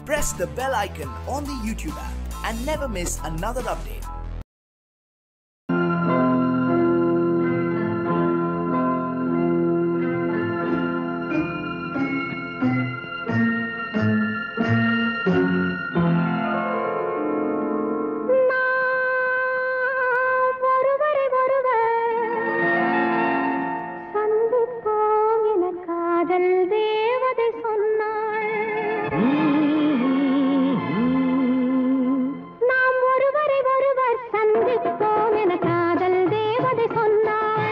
press the bell icon on the YouTube app and never miss another update. ஒருவரை ஒருவர் சந்திப்போம் என காதல் தேவதை சொன்னாள் நாம் ஒருவரை ஒருவர் சந்திப்போம் என காதல் தேவதை சொன்னாள்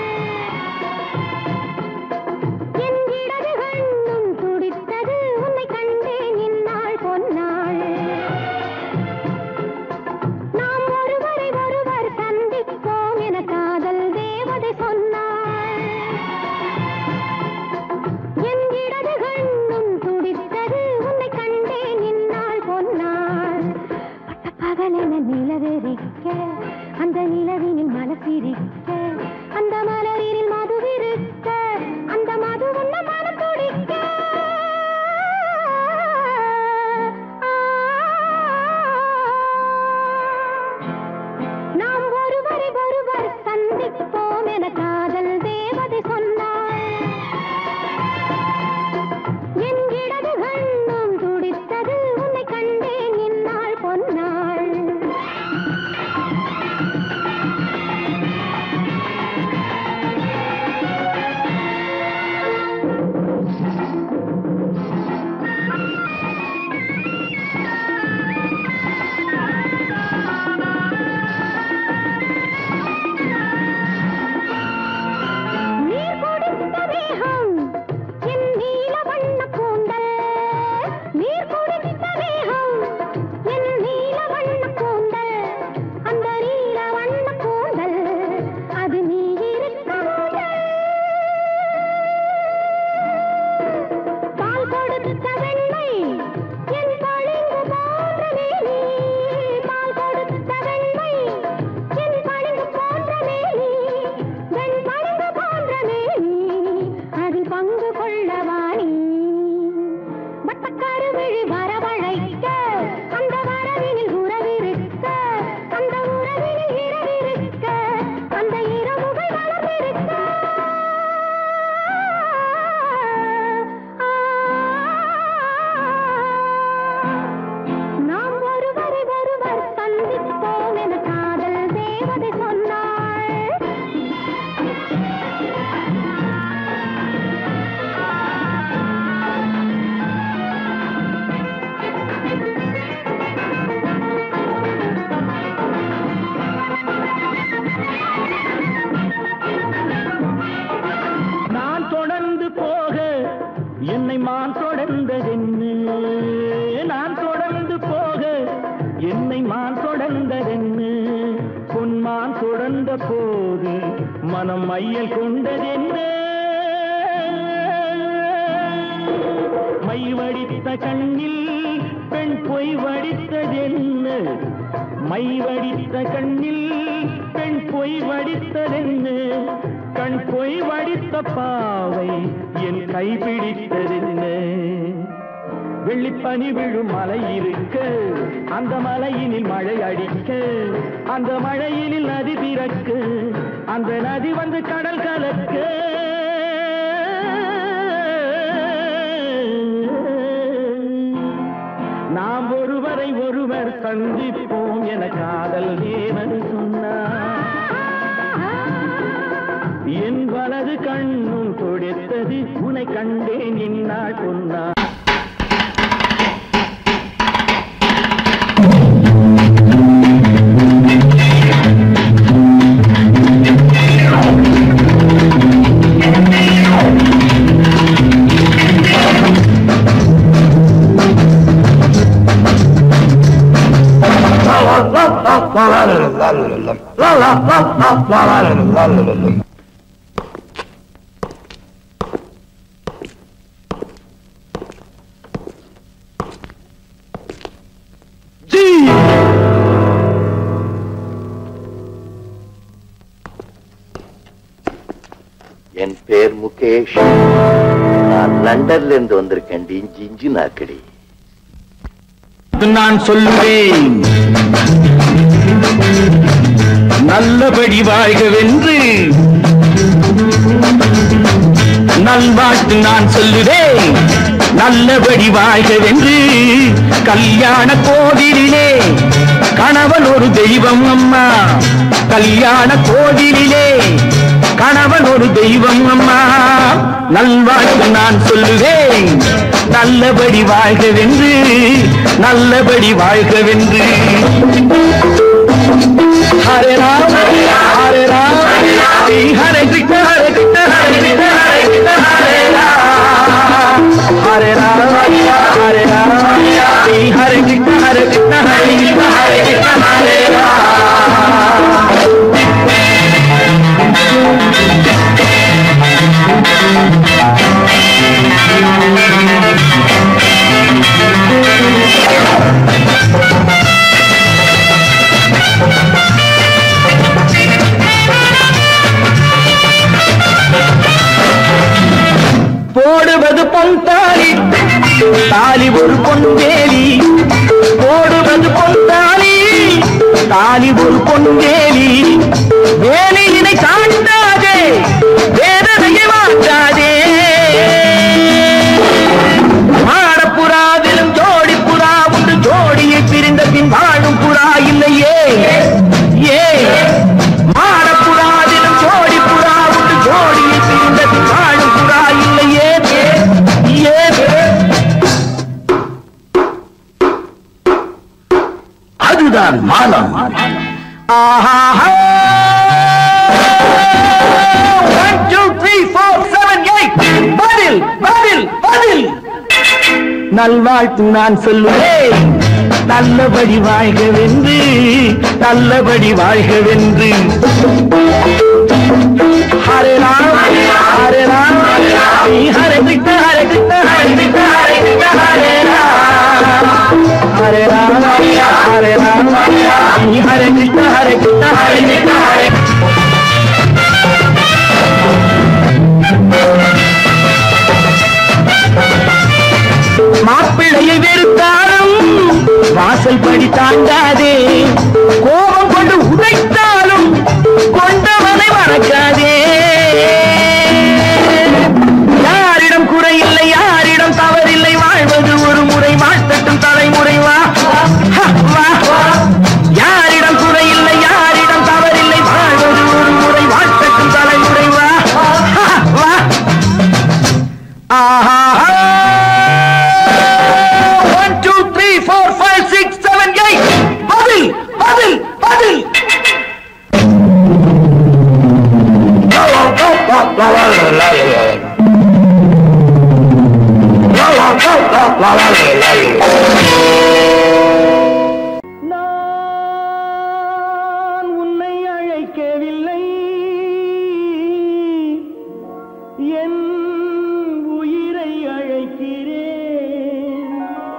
என் இடது கண்ணும் துடித்தது உன்னை கண்டேன் இந்நாள் பொன்னாள் நாம் ஒருவரை ஒருவர் சந்திப்போம் என காதல் தேவதை சொன்னாள் என் இடது கண்ணும் துடித்தது உன்னை கண்டேன் இந்நாள் பொன்னாள் பட்டப்பகலென நிலவெறிக்க அந்த நிலவினில் மனசிரிக்க அந்த மலரினில் மதுவிருக்க அந்த மது உன்ன மனம் துடிக்க நாம் ஒருவரை ஒருவர் சந்திப்போம் என காதல் தேவதை சொன்னாள் என் இடது கண்ணும் துடித்தது உன்னை கண்டேன் இந்நாள் பொன்னாள் நீர் கொடுத்த மேகம் என் நீல வண்ண கூந்தல் நீர் கொடுத்த மேகம் என் நீல வண்ண கூந்தல் அந்த நீல வண்ண கூந்தல் அது நீ இருக்க முதல் பால் கொடுத்த வெண்ணை என் பளிங்கு போன்ற மேனி பால் கொடுத்த வெண்ணை என் பளிங்கு போன்ற மேனி வெண் பளிங்கு போன்ற மேனி அதில் பங்கு கொள்ளவாணி வட்டக்காரு விழி வரவழைக்க அந்த வரவினில் உறவிருக்க அந்த உறவினில் இரவிருக்க அந்த இரவுகள் வளர்ந்திருக்க நாம் ஒருவரை ஒருவர் சந்திப்போம் என காதல் தேவதை சொன்னாள் நான் தொடர்ந்து போக என்னை மான் தொடர்ந்ததென்னு நான் தொடர்ந்து போக என்னை மான் தொடர்ந்ததென்னு பொன்மான் தொடர்ந்த போது மனம் மையல் கொண்டதென்னு மை வடித்த கண்ணில் பெண் பொய் வடித்ததென்னு மை வடித்த கண்ணில் பெண் பொய் வடித்ததென்னு கண் பொய் வடித்த பாவை என் கை பிடித்ததென்னு வெள்ளிப்பனி விழும் மலை இருக்க அந்த மலையினில் மழை அடிக்க அந்த மழையினில் நதி பிறக்க அந்த நதி வந்து கடல் கலக்க நாம் ஒருவரை ஒருவர் சந்திப்போம் என காதல் தேவன் சொன்னார் என் வலது கண்ணும் துடித்தது உனை கண்டேன் இந்நாள் சொன்னார் என் பேர் முகேஷ் நான் லண்டன்ல இருந்து வந்திருக்கேன் இஞ்சி இஞ்சி நாக்கடி நல்வாழ்த்து நான் சொல்லுவேன் நல்லபடி வாழ்கவென்று நல்வாழ்த்து நான் சொல்லுவேன் நல்லபடி வாழ்கவென்று கல்யாண கோவிலிலே கணவன் ஒரு தெய்வம் அம்மா கல்யாண கோவிலிலே கணவன் ஒரு தெய்வம் அம்மா நல்வாழ்த்து நான் சொல்லுவேன் நல்லபடி வாழ்கவென்று நல்லபடி வாழ்கவென்று ஹரே ராம் ஹரே ராம் ஸ்ரீ ஹரே கிருஷ்ண ஹரே கிருஷ்ண ஹரே கிருஷ்ண ஹரே கிருஷ்ண ஹரே ராம் ஹரே ராம் ஹரே ராம் ஸ்ரீ ஹரே கிருஷ்ண ஹரே கிருஷ்ண ஹரே கிருஷ்ண ஹரே கிருஷ்ண ஹரே ராம் போடுவது பொன் தாலி தாலி ஒரு பொன் வேலி போடுவது பொன் தாலி தாலி ஒரு பொன் வேலி வேலியினை காட்டாதே வேதனையை மாட்டாதே மாடப்புறாவிலும் ஜோடி புறா உண்டு ஜோடியை பிரிந்த பின் வாழும் புறா இல்லையே ஏ மாடப்புறாவிலும் ஜோடி புறா உண்டு ஜோடியை பிரிந்த பின் வாழும் புறா இல்லையே ஏ அதுதான் மானம் ஆஹா one two three four seven eight பதில் பதில் பதில் நல்வாழ்த்து நான் சொல்லுவேன் நல்லபடி வாழ்கவென்று நல்லபடி வாழ்கவென்று ஹரே ராம் ஹரே ராம் ஸ்ரீ ஹரே கிருஷ்ண ஹரே கிருஷ்ண ஹரே கிருஷ்ண ஹரே கிருஷ்ண ஹரே ராம் ஹரே ராம் ஹரே ராம் ஸ்ரீ ஹரே கிருஷ்ண ஹரே கிருஷ்ண ஹரே கிருஷ்ண ஹரே மாப்பிள்ளையை வெறுத்தாலும் வாசல் படி தாண்டாதே கோபம் கொண்டு உதைத்தாலும் கொண்டவனை மறக்காதே யாரிடம் குறையில்லை யாரிடம் தவறில்லை வாழ்வது ஒரு முறை வாழ்த்தட்டும் தலைமுறை வா ஹ, வா யாரிடம் குறையில்லை யாரிடம் தவறில்லை வாழ்வது ஒரு முறை வாழ்த்தட்டும் தலைமுறை வா ஹ, வா ஆஹா one two three four five six seven eight பதில் பதில் பதில் நான் உன்னை அழைக்கவில்லை என் உயிரை அழைக்கிறேன்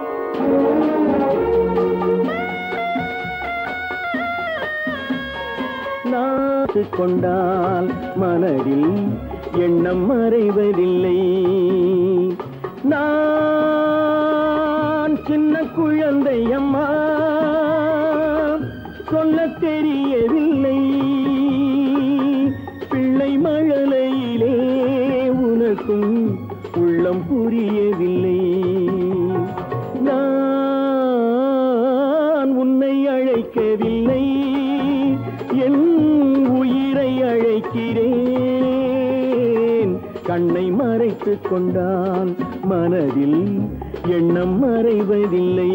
நாத்து கொண்டால் மனதில் எண்ணம் மறைவதில்லை நான் சின்ன குழந்தை அம்மா சொல்ல தெரியவில்லை பிள்ளை மழலையிலே உனக்கும் உள்ளம் புரியவில்லை நான் உன்னை அழைக்கவில்லை என் உயிரை அழைக்கிறேன் கண்ணை மறைத்துக் கொண்டால் மனதில் எண்ணம் மறைவதில்லை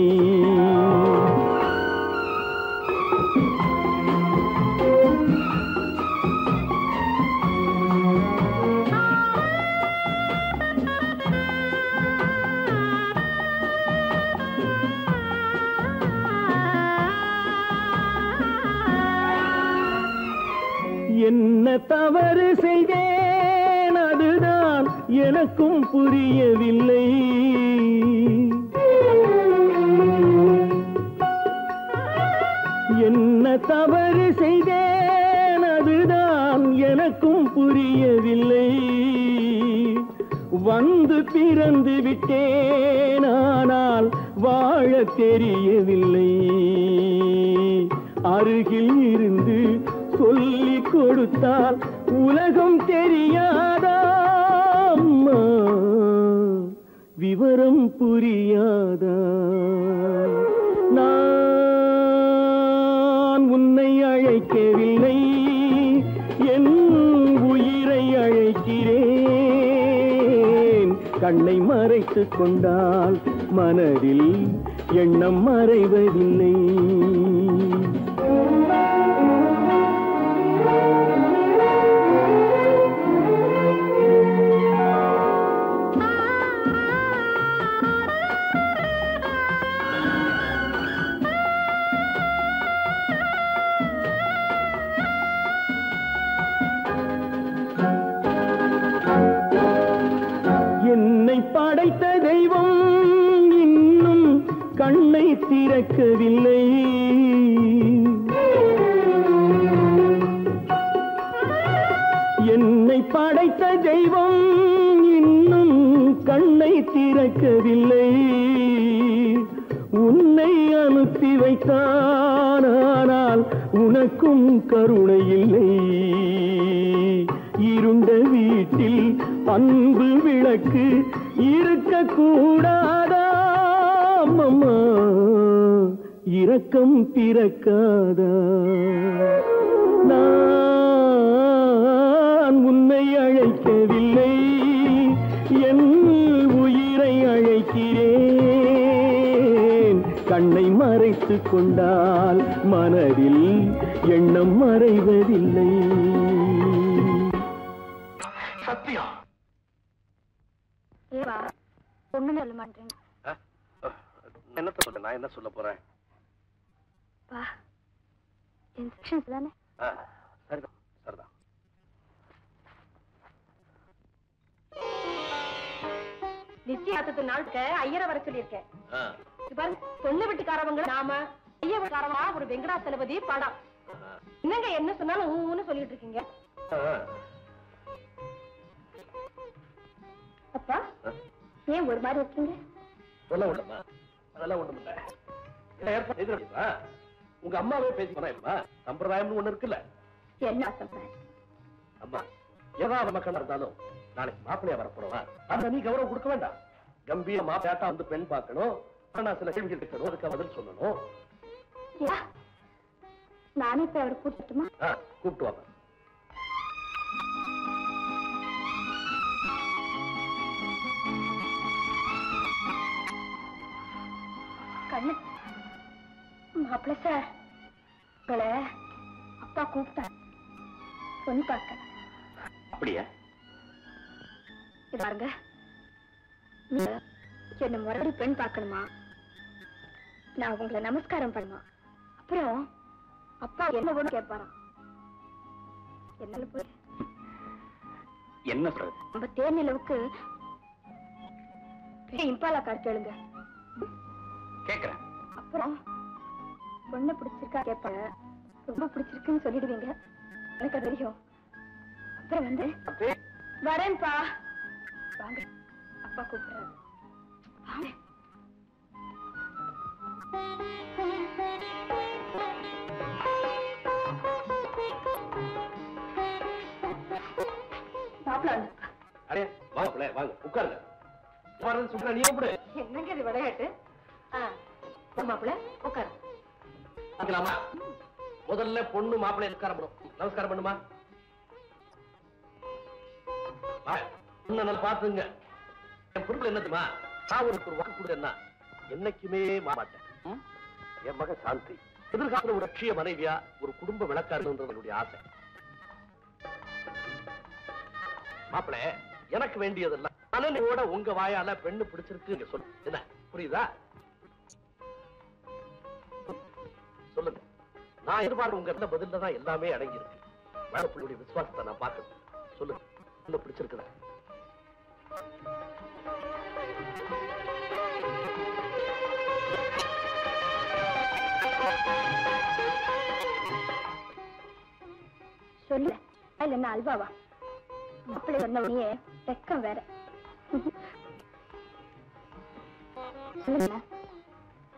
என்ன தவறு செய்தேன் அதுதான் எனக்கும் புரியவில்லை என்ன தவறு செய்தேன் அதுதான் எனக்கும் புரியவில்லை வந்து பிறந்து விட்டேன் ஆனால் வாழ தெரியவில்லை அருகில் இருந்து சொல்லிக் கொடுத்தால் உலகம் தெரியாதா அம்மா விவரம் புரியாதா நான் உன்னை அழைக்கவில்லை என் உயிரை அழைக்கிறேன் கண்ணை மறைத்துக் கொண்டால் மனதில் எண்ணம் மறைவதில்லை என்னை படைத்த தெய்வம் இன்னும் கண்ணை திறக்கவில்லை என்னை படைத்த தெய்வம் இன்னும் கண்ணை திறக்கவில்லை உன்னை அனுப்பி வைத்தான் ஆனால் உனக்கும் கருணை இல்லை இருண்ட வீட்டில் அன்பு விளக்கு இருக்கக்கூடாதா அம்மா இரக்கம் பிறக்காதா நான் உன்னை அழைக்கவில்லை என் உயிரை அழைக்கிறேன் கண்ணை மறைத்துக் கொண்டால் மனதில் எண்ணம் மறைவதில்லை சத்தியம் ஏவா ஒண்ணு சொல்ல மாட்டேங்க என்னத்த சொல்ல நான் என்ன சொல்ல போறேன் வா இன்ஸ்ட்ரக்ஷன்ஸ் தானே ஆ, சரிதான் சரிதான் நிச்சயதார்த்தத்து நாளுக்கு ஐயரை வர சொல்லியிருக்கேன் ஆ, இது பாருங்க பொண்ணு வீட்டுக்காரவங்க நாம ஐய வீட்டுக்காரவா ஒரு வெங்கடாசலபதி படம் என்னங்க என்ன சொன்னாலும் ஊன்னு சொல்லிட்டு இருக்கீங்க ஆ, அப்பா ஏன் ஒரு மாதிரி இருக்கீங்க சொல்ல விடமா அதெல்லாம் ஒண்ணும் இல்ல இல்ல, ஏற்பாடு செய்து முடியுமா? உங்க அம்மாவே பேசி போனா சம்பிரதாயம்னு ஒண்ணு இருக்குல்ல என்ன சொல்றேன் அம்மா ஏதாவது மக்களா இருந்தாலும் நாளைக்கு மாப்பிள்ளையா வரப்போறவா அந்த நீ கௌரவம் கொடுக்க வேண்டாம் கம்பீர மாப்பிள்ளையாட்டா வந்து பெண் பார்க்கணும் ஆனா சில கேள்விகள் இருக்கணும் அதுக்கு பதில் சொல்லணும் யா, நானே இப்ப அவரை கூட்டிட்டுமா ஆ, கூப்பிட்டு வாங்க கண்ணு மாப்பிள்ள சார் உங்களை அப்பா கூப்பிட்டார் பொண்ணு பார்க்க அப்படியா இது பாருங்க நீங்க என்ன முறைப்படி பெண் பார்க்கணுமா நான் உங்களை நமஸ்காரம் பண்ணுமா அப்புறம் அப்பா என்ன வேணும் கேட்பாராம் என்னால போய் என்ன சொல்றது நம்ம தேர் நிலவுக்கு பெரிய இம்பாலா கார் கேளுங்க கேக்குறேன் அப்புறம் பொண்ணு பிடிச்சிருக்கா கேட்பாங்க ரொம்ப பிடிச்சிருக்குன்னு சொல்லிடுவீங்க எனக்கு அது தெரியும் அப்புறம் வந்து வரேன்ப்பா வாங்க அப்பா கூப்பிடுறாரு வாங்க மாப்பிள்ள வந்து அடே வாங்க பிள்ளை, வாங்க உட்காருங்க உட்காருன்னு சொல்றேன் நீ கூப்பிடு என்னங்க இது விளையாட்டு ஆ மாப்பிள்ள உட்காரு பார்க்கலாமா முதல்ல பொண்ணு மாப்பிள்ளை நமஸ்காரம் பண்ணும் நமஸ்காரம் பண்ணுமா வா, பொண்ணை நல்லா பாத்துங்க என் பொறுப்புல என்னதுமா நான் உனக்கு ஒரு வாக்கு கொடுத்தேன்னா என்னைக்குமே மாற மாட்டேன் ம்? என் மக சாந்தி எதிர்காலத்துல ஒரு லட்சிய மனைவியா ஒரு குடும்ப விளக்காருன்றது என்னுடைய ஆசை மாப்பிள்ளை எனக்கு வேண்டியதெல்லாம் மனநிலையோட உங்க வாயால பெண்ணு பிடிச்சிருக்கு நீங்க சொல்லு என்ன புரியுதா சொல்லுங்க நான் எதிர்பார்க்க உங்க இருந்த பதில்ல தான் எல்லாமே அடங்கி இருக்கு வாழப்புள்ளுடைய விசுவாசத்தை நான் பார்க்கணும் சொல்லுங்க என்ன பிடிச்சிருக்குதா சொல்லு இல்ல என்ன அல்வாவா மாப்பிள்ளை வந்த உடனே வெக்கம் வேற சொல்லுங்க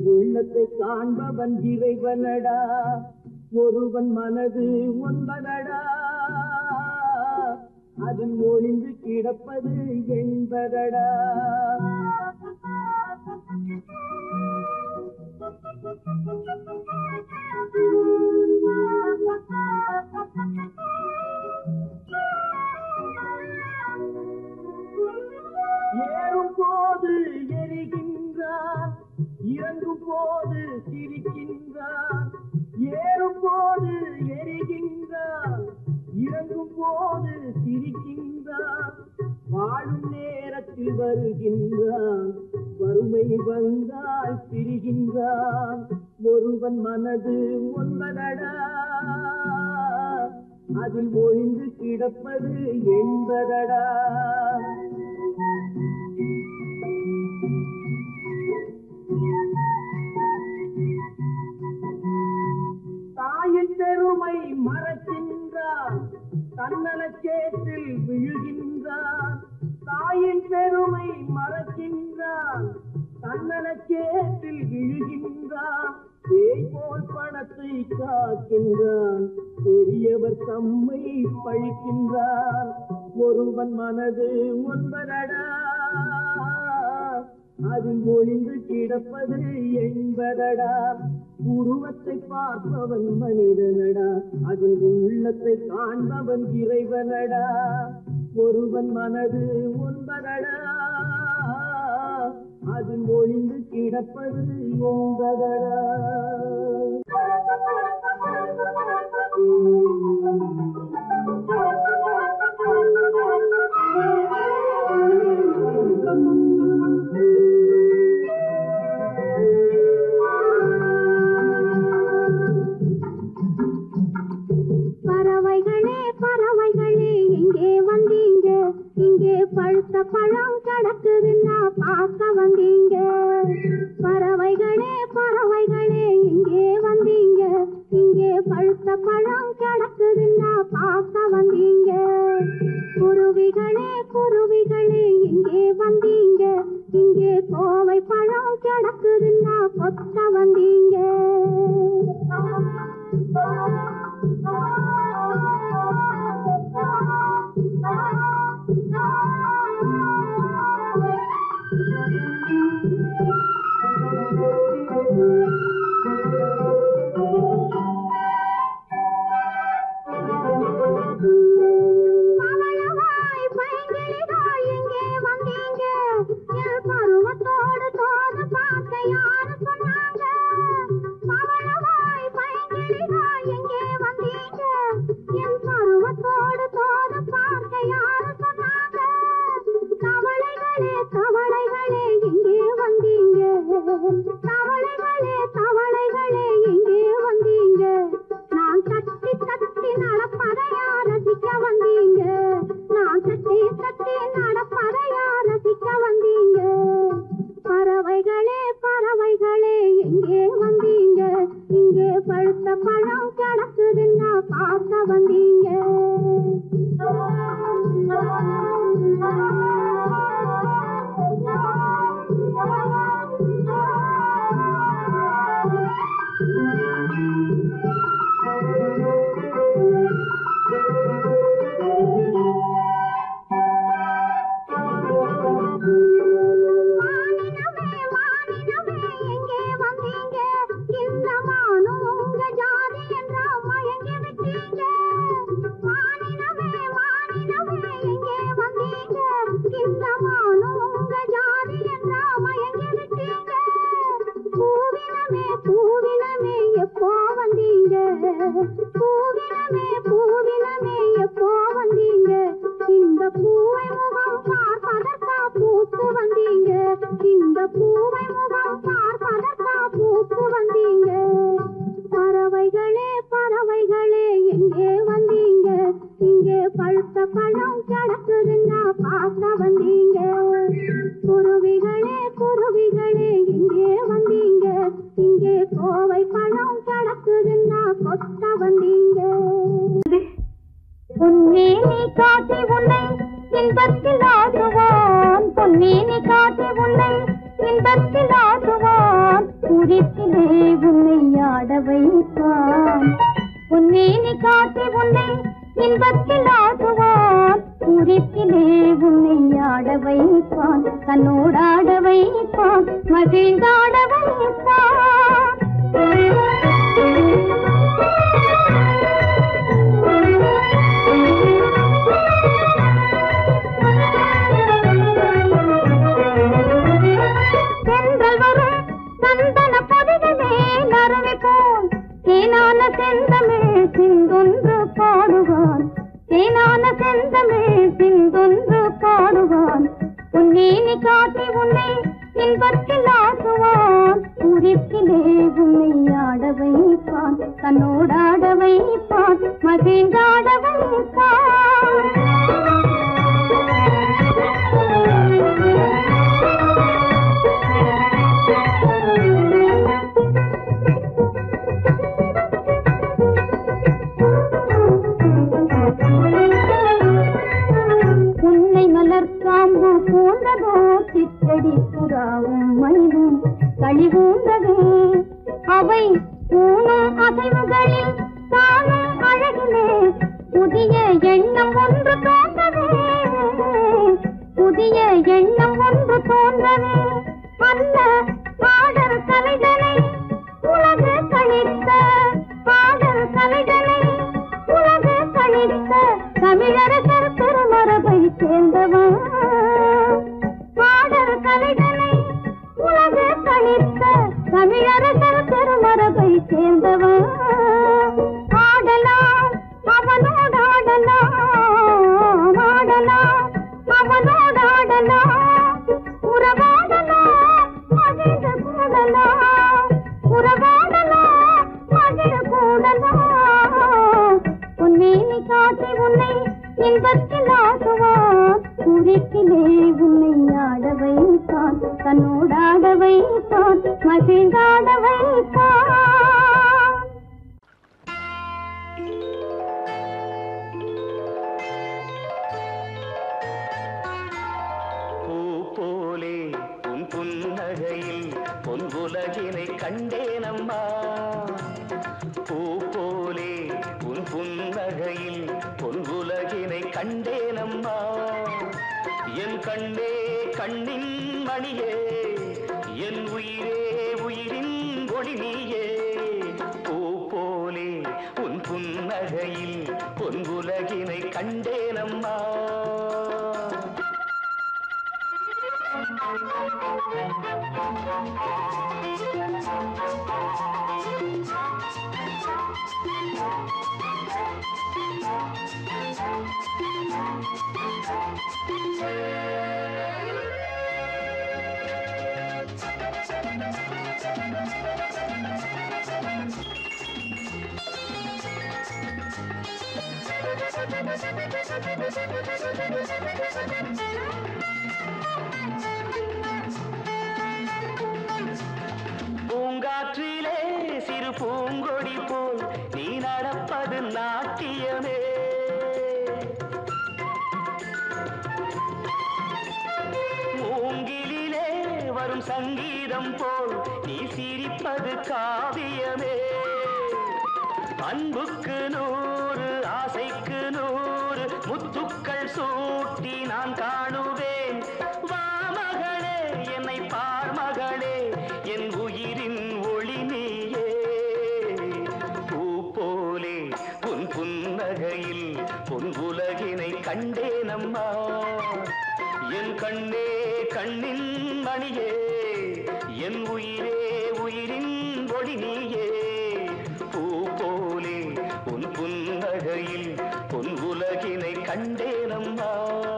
உள்ளத்தை காண்பவன் இறைவனடா ஒருவன் மனது ஒன்பதடா அதில் ஒளிந்து கிடப்பது என்பதடா ஏறும் போது எரிகின்றான் இறங்கும் போது சிரிக்கின்றான் ஏறும் போது எரிகின்றான் இறங்கும் போது சிரிக்கின்றான் வாழும் நேரத்தில் வருகின்றான் வறுமை வந்தால் பிரிகின்றான் ஒருவன் மனது ஒன்பதடா அதில் ஒழிந்து கிடப்பது என்பதடா தாயின் பெருமை மறக்கின்றான் தன்னலச்சேற்றில் விழுகின்றான் தாயின் பெருமை மறக்கின்றான் தன்னலச்சேற்றில் விழுகின்றான் பேய் போல் பணத்தை காக்கின்றான் பெரியவர் தம்மை பழிக்கின்றான் ஒருவன் மனது ஒன்பதடா அதில் ஒளிந்து கிடப்பது என்பதடா உருவத்தை பார்ப்பவன் மனிதனடா அதில் உள்ளத்தை காண்பவன் இறைவனடா ஒருவன் மனது ஒன்பதடா அதில் ஒளிந்து கிடப்பது என்பதடா பறவைகளே பறவைகளே எங்கே வந்தீங்க இங்கே பழுத்த பழம் கிடக்குதுன்னா பார்க்க வந்தீங்க பறவைகளே பறவைகளே எங்கே வந்தீங்க இங்கே பழுத்த பழம் கிடக்குதுன்னா பார்க்க வந்தீங்க குருவிகளே குருவிகளே எங்கே வந்தீங்க இங்கே கோவை பழம் கிடக்குதுன்னா கொத்த வந்தீங்க பவளவாய் பைங்கிளிகள் எங்கே வந்தீங்க என் பருவத்தோடு தோது பார்க்க யாரு சொன்னாங்க பவளவாய் பைங்கிளிகள் எங்கே வந்தீங்க என் பருவத்தோடு தோது பார்க்க யாரு சொன்னாங்க கவலைகளே கவலைகளே எங்கே வந்தீங்க கவலைகளே கவலைகளே எங்கே வந்தீங்க நான் தட்டி தட்டி நடப்பதையா ரசிக்க வந்தீங்க நான் தட்டி தட்டி நடப்பதையா ரசிக்க வந்தீங்க பறவைகளே பறவைகளே எங்கே வந்தீங்க இங்கே பழுத்த பழம் கிடக்குதுன்னா பார்க்க வந்தீங்க மானினமே மானினமே எங்கே வந்தீங்க இந்த மானும் உங்க ஜாதி என்றா மயங்கி விட்டீங்க மானினமே மானினமே எங்கே வந்தீங்க இந்த மானும் உங்க ஜாதி என்றா மயங்கி விட்டீங்க பூவினமே பூவினமே எப்போ வந்தீங்க பூவினமே பூவினமே எப்போ வந்தீங்க இந்த பூவை முகம் பார்ப்பதற்கா பூத்து வந்தீங்க இந்த பூவை முகம் பார்ப்பதற்கா பூத்து வந்தீங்க பறவைகளே பறவைகளே எங்கே வந்தீங்க இங்கே பழுத்த பழம் கிடக்குதுன்னா பார்க்க வந்தீங்க குருவிகளே குருவிகளே எங்கே வந்தீங்க இங்கே கோவை பழம் கிடக்குதுன்னா கொத்த வந்தீங்க பொன்னேனி காட்டி உன்னை இன்பத்தில் ஆடுவான் பொன்னேனி காட்டி உன்னை இன்பத்தில் ஆடுவான் குறிப்பிலே ஆட வைப்பான் சென்றல் வரும் சந்தன பொதிகள் மேல் அருவி போல் தேனான செந்தமிழ் சிந்தொன்று பாடுவான் தேனான செந்தமிழ் சிந்தொன்று பாடுவான் உன்னேனி காட்டி உன்னை இன்பத்தில் ஆக்குவான் உரிப்பிலே உன்னை ஆட வைப்பான் தன்னோடாட வைப்பான் மகிழ்ந்தாட உன்னை மலர்காம்பு போன்றதோ சித்தடி புறாவும் மயிலும் கழிவூந்ததே அவை ஊனும் அசைவுகளில் தானும் அழகிலே புதிய எண்ணம் ஒன்று தோன்றவே புதிய எண்ணம் ஒன்று தோன்றவே அந்த பாடல் கலைகளை உலகு கழித்த பாடல் கலைகளை உலகு கழித்த தமிழரசர் பெருமரபை சேர்ந்தவன் பாடல் கலைகளை உலகு கழித்த தமிழரசர் பெருமரபை சேர்ந்தவன் ஆடலாம் அவனோடு ஆடலாம் ஆடலாம் அவனோடு ஆடலாம் உறவாடலாம் மகிழ்ந்து கூடலாம் உறவாடலாம் மகிழ் கூடலாம் உன்னை காட்டி உன்னை இன்பத்தில் ஆக்குவான் குறிப்பிலே உன்னை ஆட வைப்பான் தன்னோடாட வைப்பான் மகிழ்ந்தாட வைப்பான் பூ போலே உன் புன்னகையில் பொன் உலகினை கண்டேனம்மா பூ போலே உன் புன்னகையில் பொன் உலகினை கண்டேனம்மா என் கண்ணே கண்ணின் மணியே என் உயிரே உயிரின் ஒளி நீயே பூ போலே உன் புன்னகையில் பொன் உலகினை கண்டேனம்மா பூங்காற்றிலே சிறு பூங்கொடி போல் நீ நடப்பது நாட்டியமே மூங்கிலிலே வரும் சங்கீதம் போல் நீ சிரிப்பது காவியமே அன்புக்கு நூறு ஆசைக்கு நூறு முத்துக்கள் சூட்டி நான் காணுவேன் வா மகளே என்னை பார் மகளே என் உயிரின் ஒளி நீயே பூ போலே உன் புன்னகையில் பொன் உலகினை கண்டேனம்மா என் கண்ணே கண்ணின் மணியே என் உயிரே உயிரின் ஒளி நீயே பூ போலே உன் புன்னகையில் பொன் உலகினை கண்டேனம்மா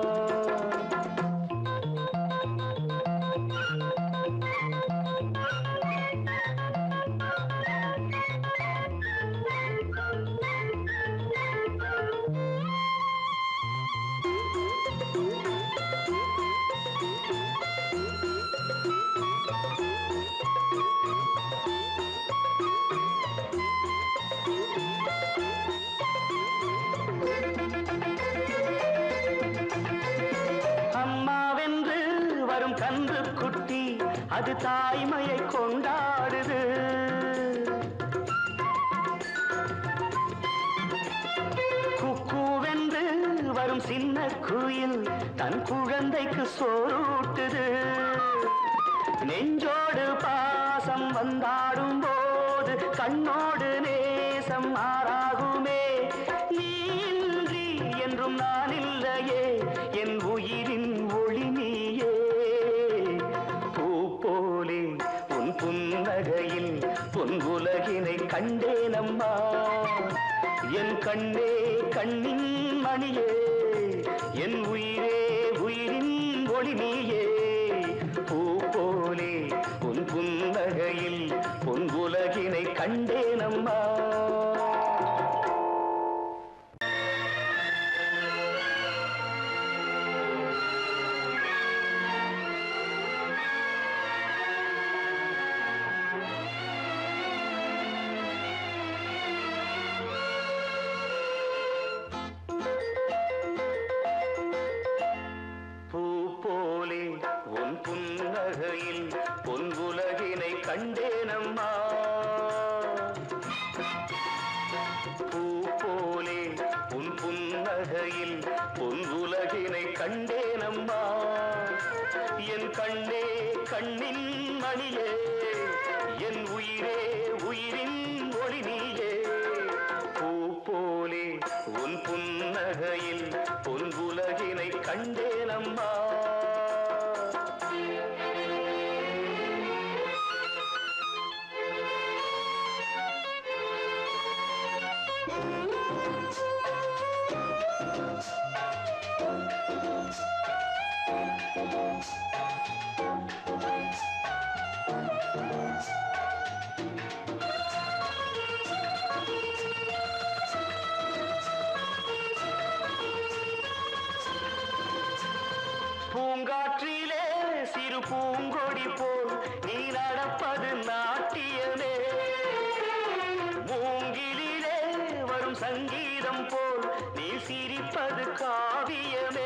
அம்மாவென்று வரும் கன்று குட்டி அது தாய்மையை கொண்டாடுது குக்கூவென்று வரும் சின்ன குயில் தன் குழந்தைக்கு சோறூட்டுது நெஞ்சோடு பாசம் வந்தாடும் போது கண்ணோடு நேசம் மாறாகுமே நீன்றி என்றும் நான் இல்லையே என் உயிரின் ஒளி நீயே பூ போலே உன் புன்னகையில் பொன் உலகினை கண்டேனம்மா என் கண்ணே கண்ணின் மணியே என் உயிரே உயிரின் ஒளி நீயே பூ போலே உன் புன்னகையில் பொன் உலகினை கண்டேனம்மா பூ போலே உன் புன்னகையில் பொன் உலகினை கண்டேனம்மா பூ போலே உன் புன்னகையில் பொன் உலகினை கண்டேனம்மா என் கண்ணே கண்ணின் மணியே என் உயிரே உயிரின் ஒளி நீயே பூ போலே உன் புன்னகையில் பொன் உலகினை கண்டேனம்மா பூங்காற்றிலே சிறு பூங்கொடி போல் நீ நடப்பது நாட்டியமே மூங்கிலிலே வரும் சங்கீதம் போல் நீ சிரிப்பது காவியமே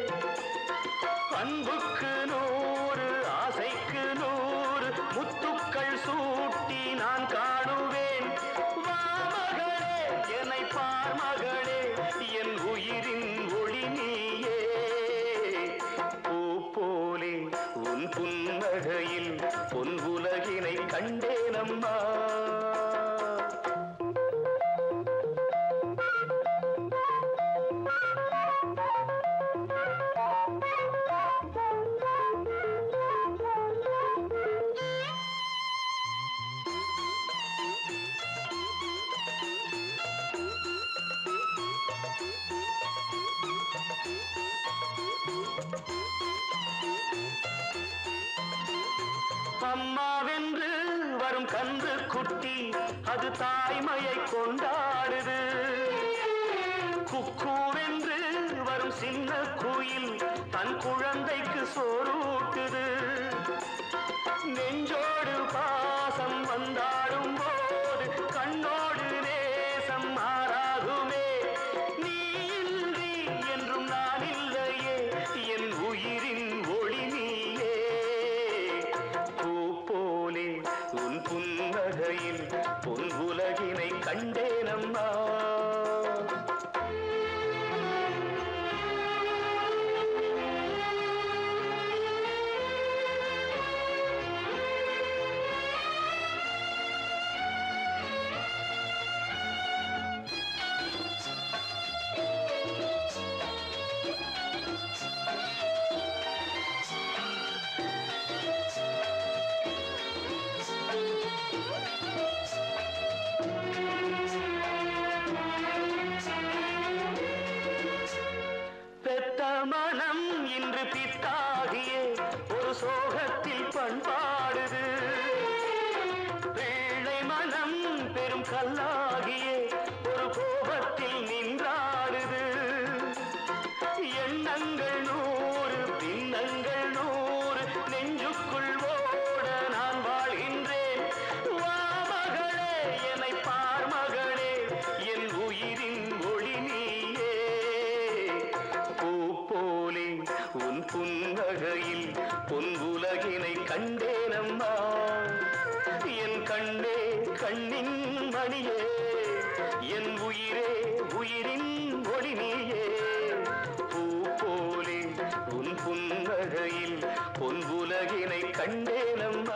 அன்புக்கு நூறு ஆசைக்கு நூறு முத்துக்கள் சூட்டி நான் காணுவேன் வா மகளே என்னை பார் மகளே என் உயிரின் ஒளி நீயே பூ போலே உன் புன்னகையில் பொன் உலகினை கண்டேனம்மா அம்மாவென்று வரும் கன்று குட்டி அது தாய்மையை கொண்டாடுது குக்கூவென்று வரும் சின்ன குயில் தன் குழந்தைக்கு சோறூட்டுது நெஞ்சோடு பாசம் வந்தாடும் போது கண்ணோடு நேசம் மாறாகுமே நீ இன்றி என்றும் நான் இல்லையே என் உயிரின் ஒளி நீயே பூ போலே உன் புன்னகையில் பொன் உலகினை கண்டேனம்மா பெத்த மனம் இன்று பித்தாகிய ஒரு சோகத்தில் பண்பாடுது பிள்ளை மனம் பெரும் கல்லாகிய ஒரு கோபத்தில் நின்றாடுது எண்ணங்கள் நூறு பின்னங்கள் நூறு நெஞ்சுக்குள் ஓட நான் வாழ்கின்றேன் வா மகளே என்னை பார் மகளே என் உயிரின் ஒளி நீயே பூ போலே உன் புன்னகையில் பொன் உலகினை கண்டேனம்மா என் கண்ணே கண்ணின் மணியே என் உயிரே உயிரின் ஒளி நீயே பூ போலே உன் புன்னகையில் பொன்புலகினை கண்டேனம்மா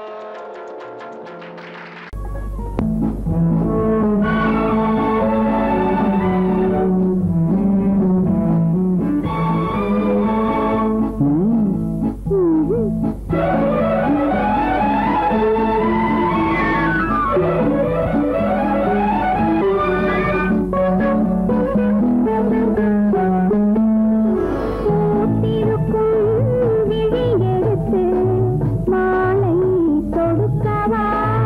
பூத்திருக்கும் விழி எடுத்து மாலை தொடுக்கவா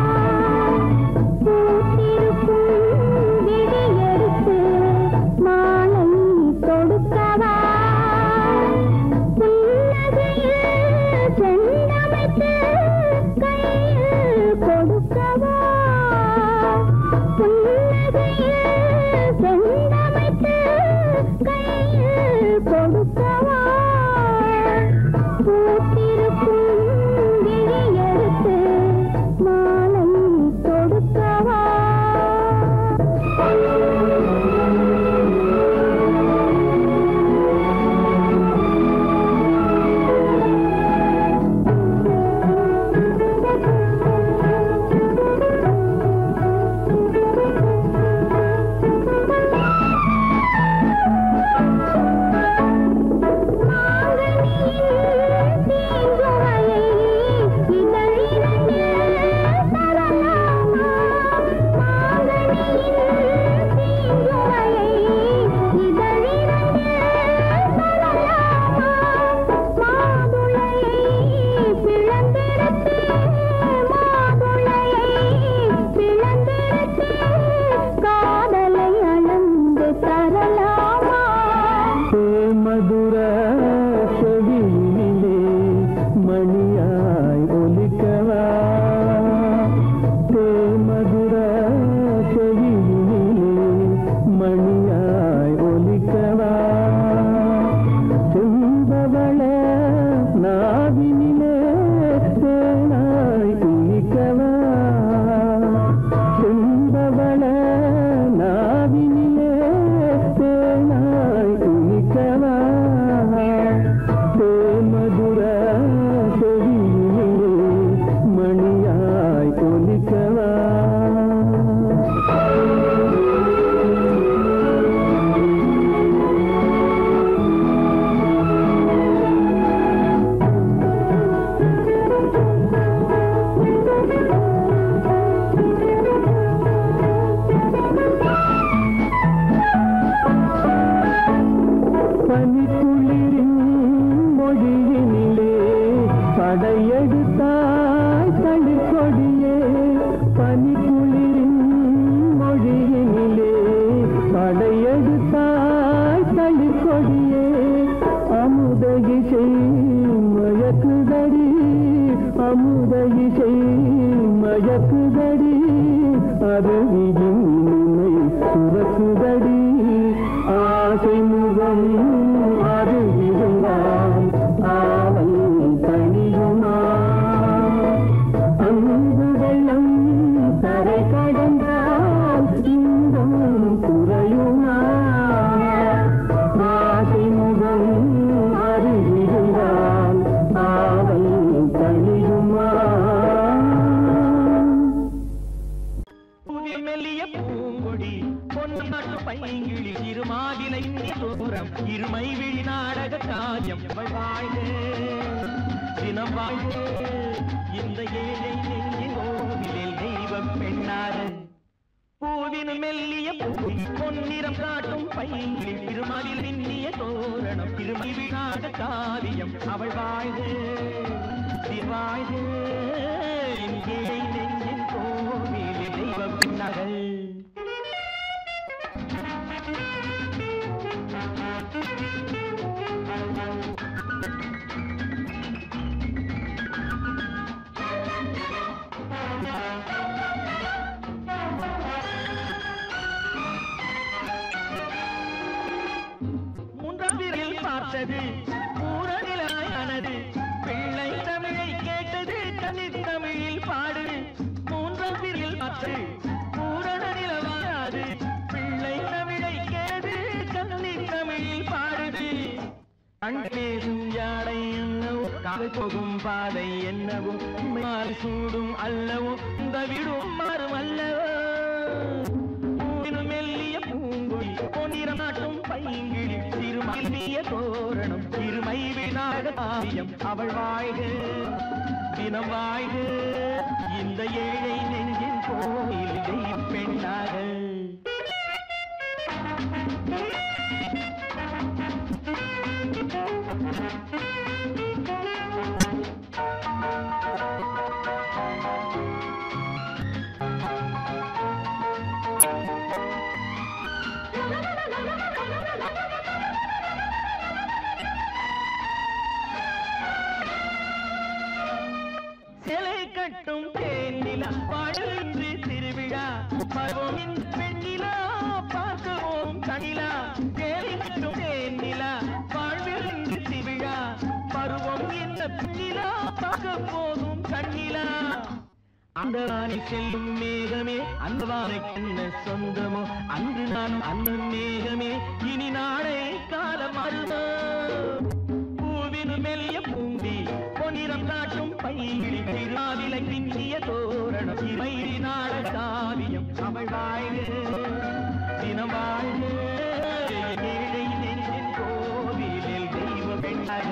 பூத்திருக்கும் விழி எடுத்து மாலை தொடுக்கவா புன்னகையில் செண்டமைத்து கையில் கொடுக்கவா புன்னகையில் செண்டமைத்து கையில் கொடுக்கவா பூத்திருக்கும் விழி எடுத்து மாலை தொடுக்கவா காதலை அளந்து தரலாமா மதுர செவியிலே மணியாய் ஒலிக்கவா தேமதுர செவியிலே மணியாய் ஒலிக்கவா செம்பவள நாவினிலே தேனாய் இனிக்கவா செம்பவள நாவினிலே தேனாய் இனிக்கவா தேமதுர செவியிலே மணியாய் ஒலிக்கவா பனிக்குளிரின் மொழியினிலே படையெடுத்தாய் தளிர்கொடியே பனிக்குளிரின் மொழியினிலே படையெடுத்தாய் தளிர்கொடியே அமுத இசை மயக்குதடி அமுத இசை மயக்குதடி அது விதிமுனை சுரக்குதடி ஆசை முகம் அது இருந்தால் ஆவல் தனியுமா அன்பு வெள்ளம் கரை கடந்தால் இன்பம் குறையுமா ஆசை முகம் அது இருந்தால் ஆவல் தனியுமா புதிய மெல்லிய பூங்கொடி பொன்னாட்டு பைங்கிழி இருமாதிலை தூரம் இருமை விழி நாடக காயம் வாழ்க தினம் வாழ்க இந்த ஏழை நெஞ்சின் கோவிலில் தெய்வ பெண்ணாக பூவின் மெல்லிய பூவி பொன்னிறம் காட்டும் பைங்கிழி திருமதில் மின்னிய தோரணம் திருமை விழாத காவியம் அவள் வாழ்க வாழ்க இந்த ஏழை நெஞ்சின் கோவிலில் தெய்வ பெண்ணாக மூன்றாம் விரலில் பார்த்தது பூரநிலாயானது பிள்ளை தமிழை கேட்டது தனித் தமிழில் பாடுது மூன்றாம் விரலில் பார்த்தது பூரண நிலவாயாது பிள்ளை தமிழை கேது கன்னி தமிழில் பாடுது கண்டேதும் நாளை போகும் பாதை என்னவும் மாறி சூடும் அல்லவோ இந்த விடும் மாறும் அல்லவோ பூவினும் மெல்லிய பூங்கொடி பொன்னிறம் நாட்டும் பைங்கிழி திருமல்லிய தோரணம் திருமை விநாயக காவியம் அவள் வாழ்க தினம் வாழ்க இந்த ஏழை நெஞ்சின் கோயில் தெய்வம் பெண்ணாக சிலை கட்டும் தேனிலா பாடலின்றி திருவிழா பருவமின் பெண்ணிலா பார்க்கவும் கணிலா சேலை கட்டும் தேனிலா வாழ்விலின்றி திருவிழா பருவம் என்ன பெண்ணிலா பார்க்க போகும் கண்ணிலா அந்த வானை செல்லும் மேகமே அந்த வானை என்ன சொந்தமோ அன்று நான் அந்த மேகமே இனி நாளை காலம் அருமோ பூவினு மெல்லிய பூந்தி பொன்னிறம் காட்டும் பைகிழி திருவிலை பின்னிய தோரணம் இமைரி நாட காவியம் அவள் வாழ்க தினம் வாழ்க ஏழை நெஞ்சின் கோவிலில் தெய்வ பெண்ணாக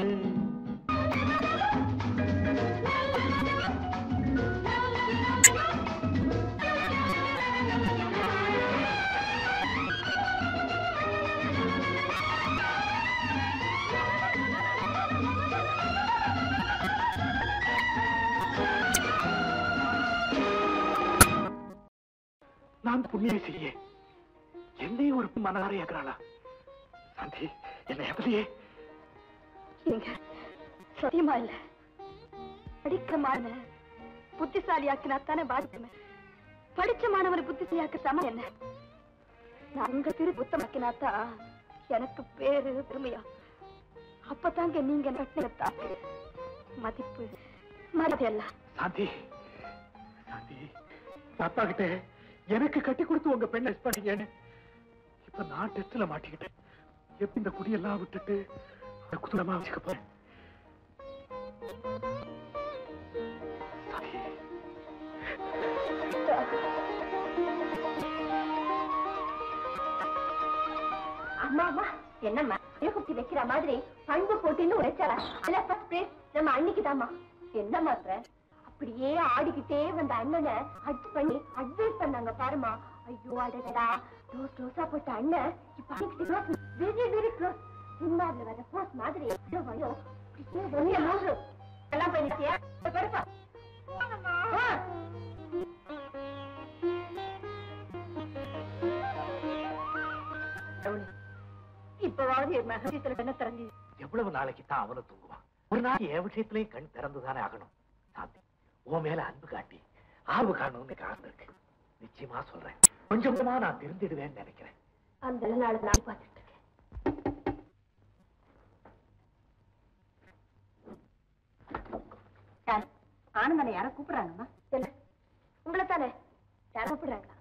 நான் புண்ணியம் செய்ய என்னையும் ஒரு மனதார ஏற்கிறாளா சாந்தி என்னை எப்படியே நீங்க சத்தியமா இல்ல படிக்கிற மாணவனை புத்திசாலியாக்கினா தானே பாதிக்குமே படிச்ச மாணவனை புத்திசாலியாக்க சமம் என்ன நான் உங்க திரு புத்தமாக்கினா தான் எனக்கு பேரு பெருமையா அப்பதாங்க நீங்க கட்டின தாக்கு மதிப்பு மரியாதை எல்லாம் சாந்தி சாந்தி அப்பா கிட்ட எனக்கு கட்டி கொடுத்து உங்க பெண்ணை மிஸ் பண்ணீங்கன்னு இப்ப நான் டெஸ்ட்ல மாட்டிக்கிட்டேன் எப்படி இந்த குடியெல்லாம் விட்டுட்டு அந்த குதூரமா வச்சுக்க போறேன் சாந்தி, அம்மா அம்மா என்னம்மா குத்தி வைக்கிற மாதிரி பண்பு போட்டின்னு உரைச்சாரா இல்ல ஃபர்ஸ்ட் பிரைஸ் நம்ம அன்னைக்கு தாமா என்ன மாத்திர அப்படியே ஆடிக்கிட்டே வந்த அண்ணனை ஹட் பண்ணி அட்வைஸ் பண்ணாங்க பாருமா ஐயோ அடடா ரோஸ் ரோஸா போட்ட அண்ணன் இப்ப அன்னைக்கு க்ளோஸ் வெரி வெரி க்ளோஸ் சினிமாவில் வர போஸ் மாதிரி ஐயோ ஐயோ இப்படியே வெளிய மூன்று எல்லாம் பண்ணிட்டியா பெருப்பா இப்பவாவது என் மகஜத்துல என்ன திறந்து எவ்வளவு நாளைக்கு தான் அவனை தூங்குவான் ஒரு நாள் என் விஷயத்திலையும் கண் திறந்துதானே ஆகணும் சாந்தி உன் மேல அன்பு காட்டி ஆர்வம் காரணம்னு காரணம் இருக்கு நிச்சயமா சொல்றேன் கொஞ்சம் கொஞ்சமா நான் திருந்திடுவேன்னு நினைக்கிறேன் அந்த நாள் நான் பார்த்துட்டு இருக்கேன் யார்? ஆனந்தனை யாரோ கூப்பிடுறாங்கம்மா இல்ல உங்களை தானே யாரோ கூப்பிடுறாங்களா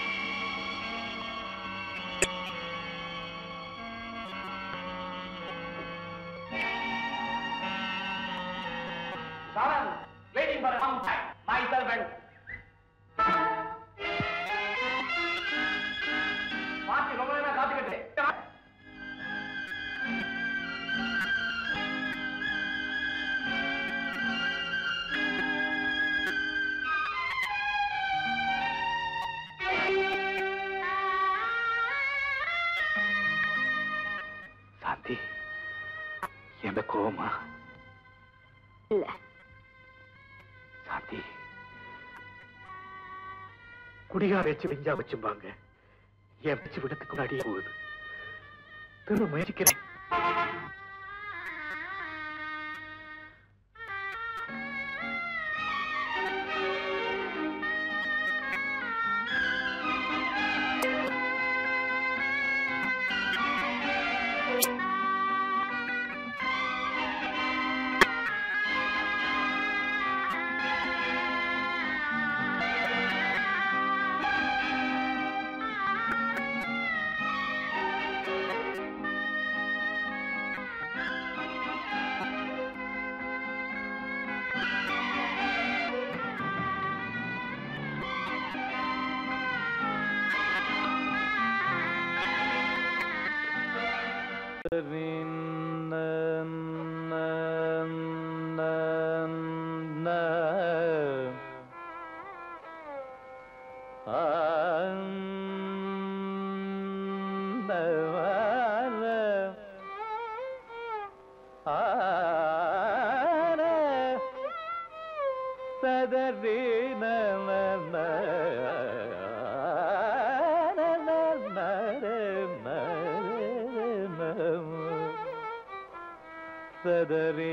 waiting for a long time. My servant. பாட்டி ரொம்ப நேரம் காத்துக்கிட்டு சாந்தி எந்த கோவமா இல்ல சாந்தி குடிகார வச்சு வெஞ்சா வச்சும்பாங்க என் வச்சு விடத்துக்கு முன்னாடியே போகுது திரும்ப முயற்சிக்கிறேன் சதரி சதரி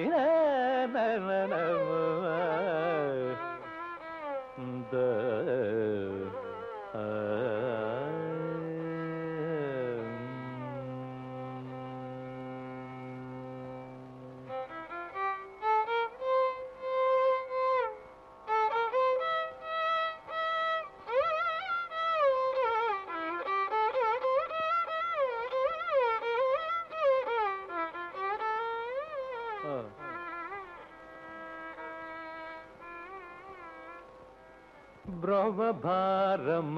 బ్రహ్మభారమ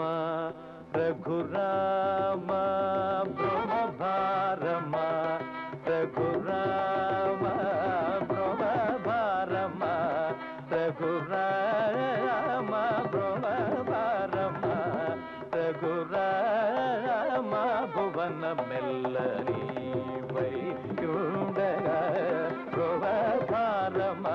రఘురామ బ్రహ్మభారమ రఘురామ బ్రహ్మభారమ రఘురామ బ్రహ్మభారమ రఘురామ భువన మెల్లని వైకుండగ ప్రభారమ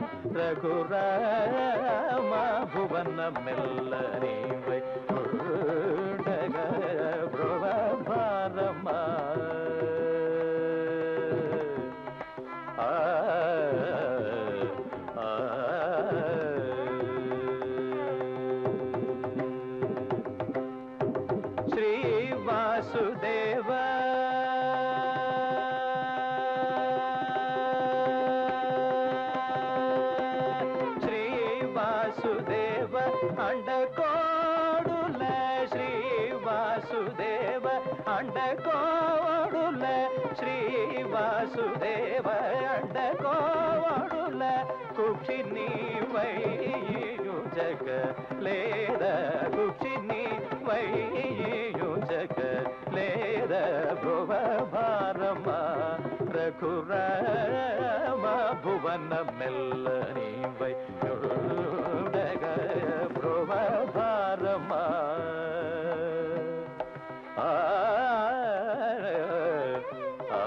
రఘురామ భువన మెల్లని వైకుండగ ప్రభారమ ఆ ఆ శ్రీ వాసుదేవ శ్రీ వాసుదేవ అండకోడుల శ్రీ వాసుదేవ అండకోడుల శ్రీ వాసుదేవ అండకోడుల కుక్షిని వైయు జగ లేద కుక్షిని వైయు జగ లేద భువ భారమ రఘురామ భువన మెల్లని వై భువ భారమ ఆ ఆ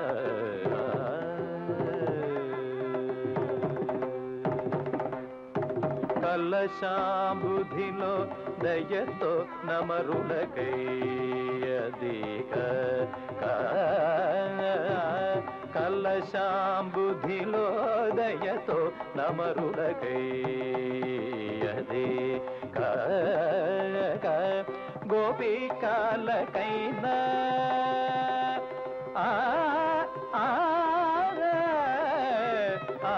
కలశాంబుధిలో దయతో నమరులకయ్యదిక కలశాంబుధిలో దయతో నమరులకయ్యది గోపికాలకైనా ఆ ఆ ఆ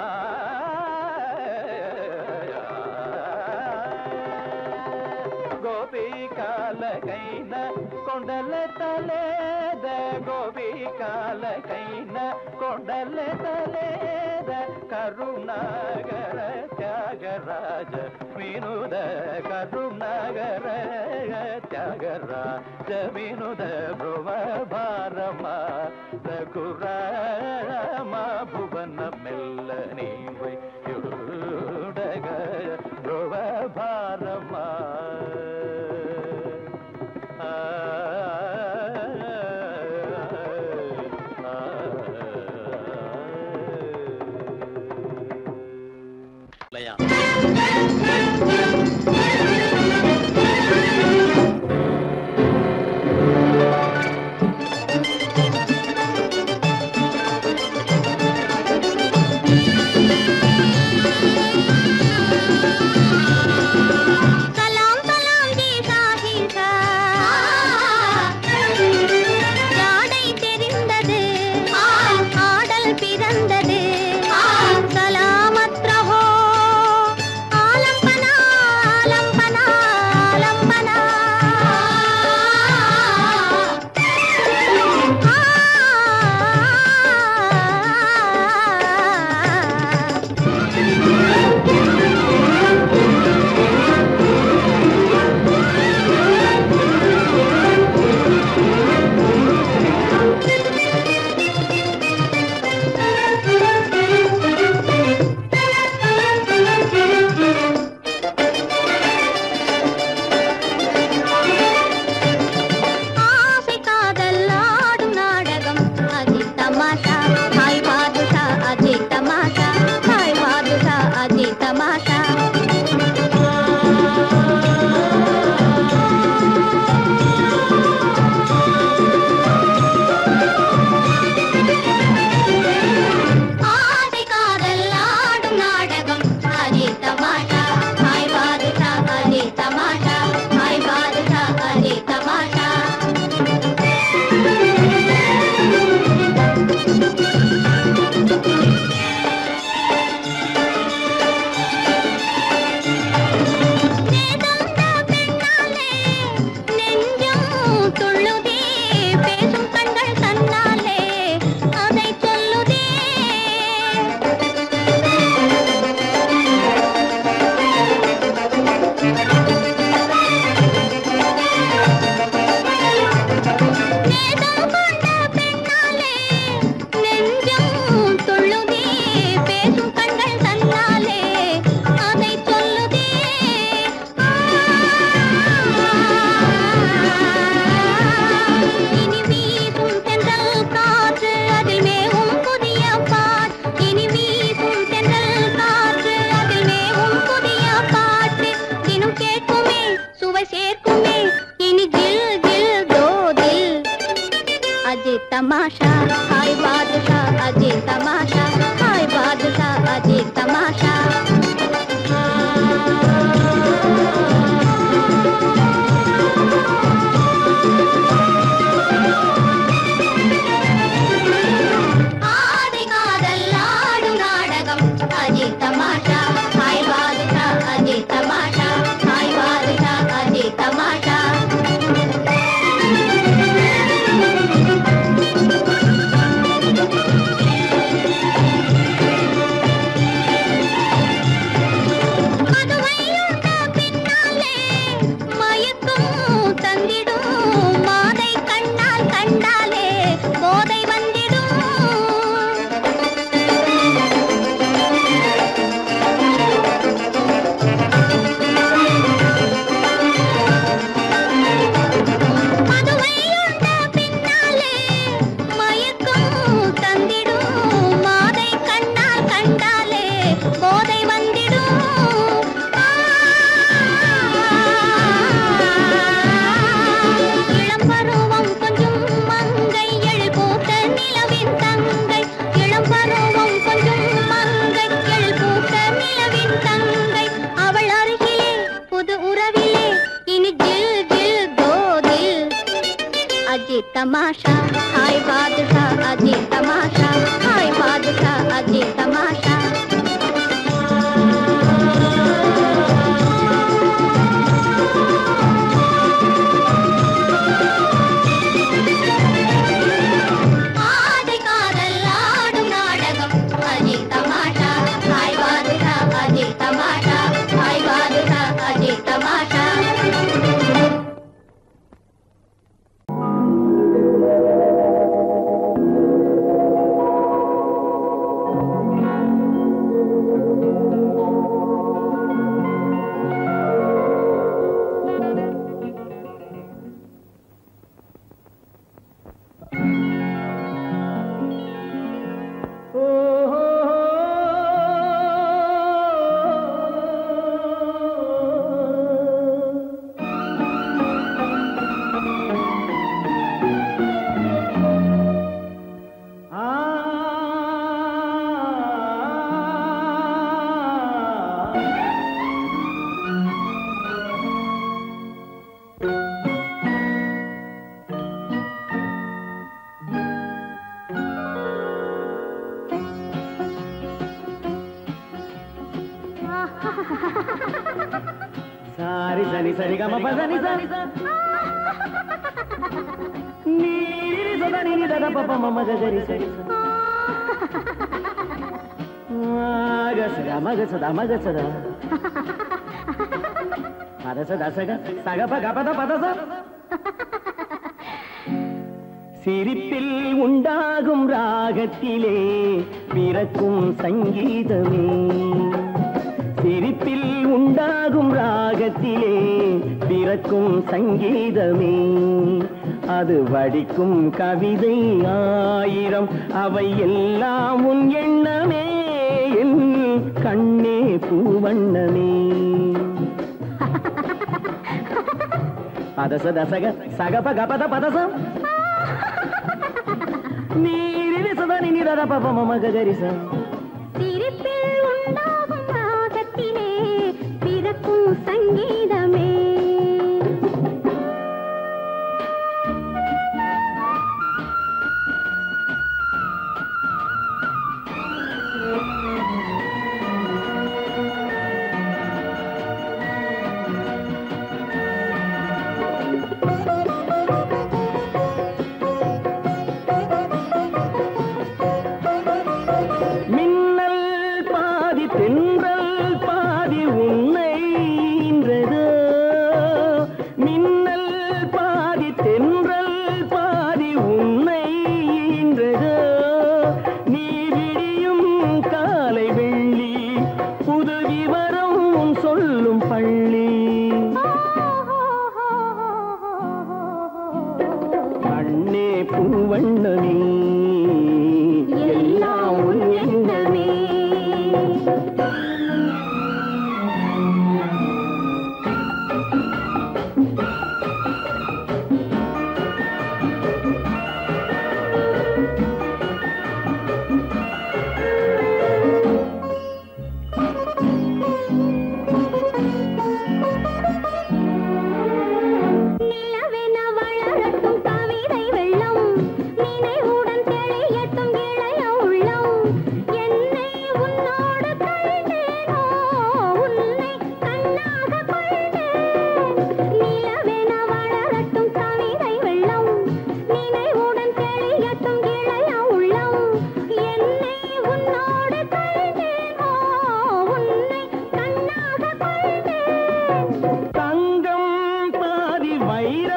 గోపికాలకైన కొండల తలేద గోపికాలకైన కొండల తలేద కరుణాగర త్యాగరాజ వినుద కరుణాగర త్యాగరాజ వినుద భ్రువ భారమ రఘురామ భువన మెల్లని వైయుడగ భ్రువ భారమ ఆ இல்லையா சலாம் சலாம் ஜி சாஹிபா ஜாடை தெரிந்தது ஆடல் பிறந்தது சலாமத் ரஹோ ஆலம் பனா ஆலம் சுவை சேர்க்குமே இனி ஜில் ஜில் தோ தில் அஜே தமாஷா ஹாய் பாதுஷா அஜே தமாஷா ஹாய் பாதுஷா அஜே தமாஷா ஆதி காதல் ஆடும் நாடகம் அஜே தமாஷா ஹாய் பாதுஷா அஜே தமாஷா ஹாய் பாதுஷா அஜே தமாஷா மதுவையுண்ட பின்னாலே மயக்கம் தந்திடும் மாதை கண்ணால் கண்டாலே போதை வந்திடும் மதுவையுண்ட பின்னாலே மயக்கம் தந்திடும் மாதை கண்ணால் கண்டாலே போதை வந்திடும் இளம் பருவம் கொஞ்சம் மங்கை எழில் பூத்த நிலவின் தங்கை இளம் பருவம் கொஞ்சம் மங்கை எழில் பூத்த நிலவின் தங்கை அவள் அருகிலே புது உறவிலே இனி ஜில் ஜில் கோதில் அஜி தமாஷா ஹாய் பாதுஷா அஜி தமாஷா ஹாய் பாதுஷா அஜி தமாஷா ஆதி காதல் ஆடும் நாடகம் அஜி தமாஷா ஹாய் பாதுஷா அஜி தமாஷா ஹாய் பாதுஷா அஜி தமாஷா సారి సని సరి గమ పదని సని నీరి సద నిని దద పప మమ గరి సరి మగ సద మగ సద మగ సద పద సద సగ సగ పగ పద పద స சிரிப்பில் உண்டாகும் ராகத்திலே பிறக்கும் சங்கீதமே சிரிப்பில் உண்டாகும் ராகத்திலே பிறக்கும் சங்கீதமே அது வடிக்கும் கவிதை ஆயிரம் அவை எல்லாம் உன் எண்ணமே என் கண்ணே பூவண்ணமே பதச தசக சகப கபத பதசம் நீரிரி சதனி நிரத பப மம கரிச சிரிப்பில் உண்டாகும் ராகத்திலே பிறக்கும் சங்கீதமே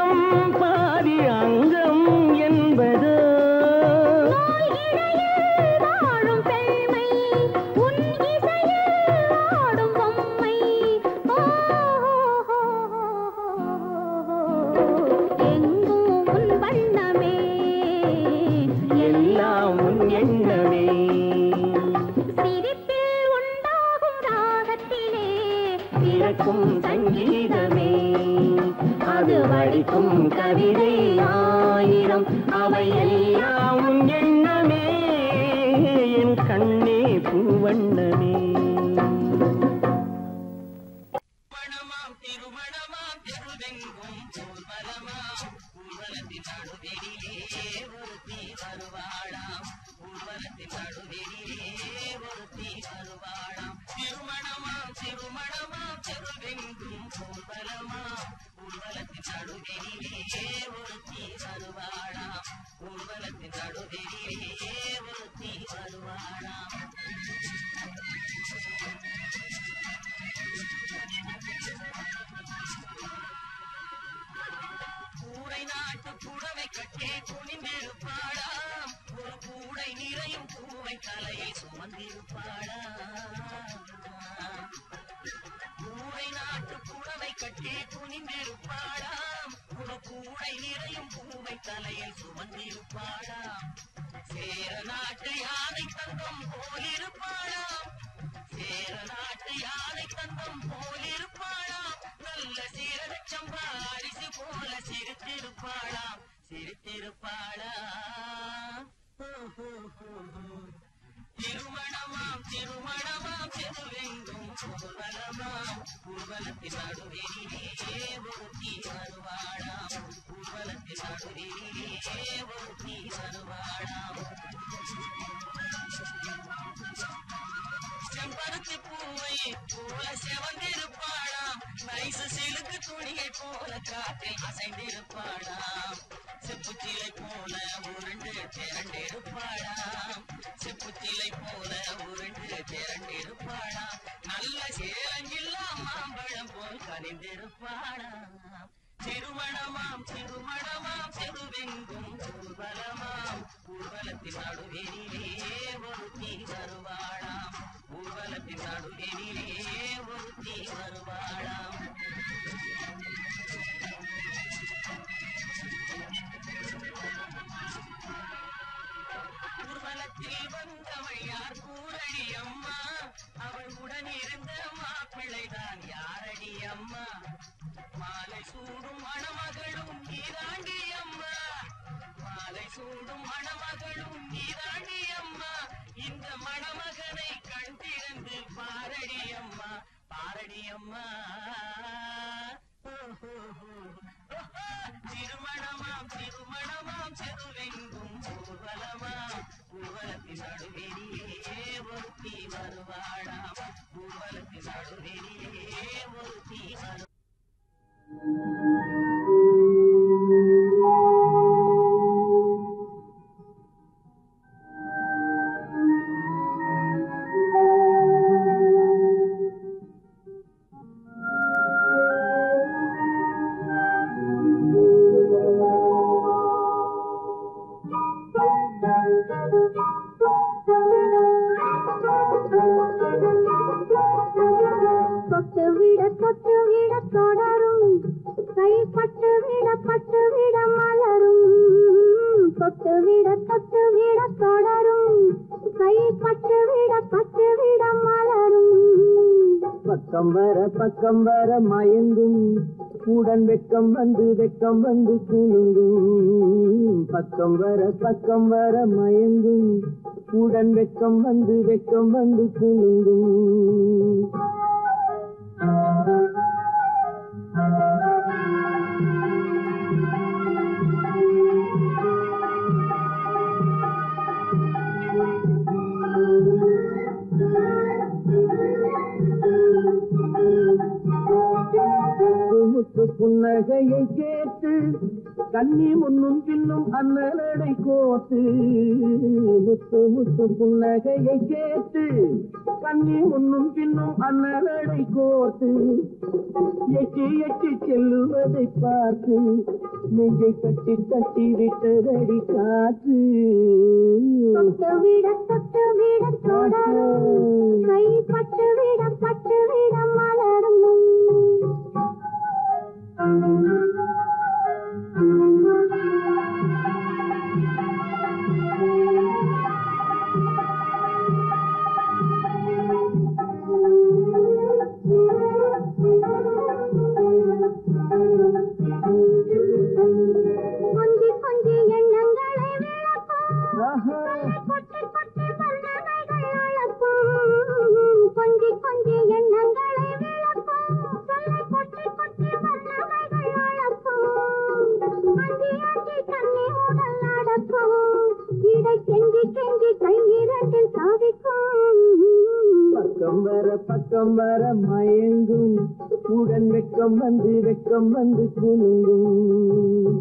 பாதி அங்கம் என்பதோ வாழும் பெண்மை உன் இசையில் ஆடும் பொம்மை எங்கும் உன் வண்ணமே எல்லாம் உன் எண்ணமே சிரிப்பில் உண்டாகும் ராகத்திலே பிறக்கும் சங்கீதமே அது வடிக்கும் கவிதை ஆயிரம் அவை எல்லாம் உன் எண்ணமே என் கண்ணே பூவண்ணமே தொட்டு விட தொட்டு விட தொடரும் கைப்பட்டு விட பட்டு விட மலரும் தொட்டு விட தொட்டு விட தொடரும் கைப்பட்டு விட பட்டு விட மலரும் பக்கம் வர பக்கம் வர மயங்கும் உடன் வெக்கம் வந்து வெக்கம் வந்து குலுங்கும் பக்கம் வர பக்கம் வர மயங்கும் உடன் வெக்கம் வந்து வெக்கம் வந்து குலுங்கும் முத்து புன்னகையை கேட்டு கண்ணி முன்னும் பின்னும் அண்ணனடை கோத்து முத்து முத்து புன்னகையை கேட்டு கண்ணி முன்னும் பின்னும் அண்ணனடை கோத்து எட்டி எட்டி செல்லுவதை பார்த்து நெஞ்சை கட்டி கட்டி விட்டதடி காற்று தொட்டு விட தொட்டு விட தொடரும் கை பட்டு விட பட்டு விட மலரும் கொஞ்சி கொஞ்சி எண்ணங்களை விளக்கும் ஆஹா. கொட்டி கொட்டி வல்லமைகள் அளக்கும் கொஞ்சி கொஞ்சி எண்ணங்களை விளக்கும் சொல்லை கொட்டி கொட்டி வல்லமைகள் அளக்கும் அஞ்சி அஞ்சி தண்ணி உடல் அடக்கும் இடை கெஞ்சி கெஞ்சி கையிரண்டில் சாதிக்கும் பக்கம் வர பக்கம் வர மயங்கும் உடன் வெக்கம் வந்து வெக்கம் வந்து குலுங்கும்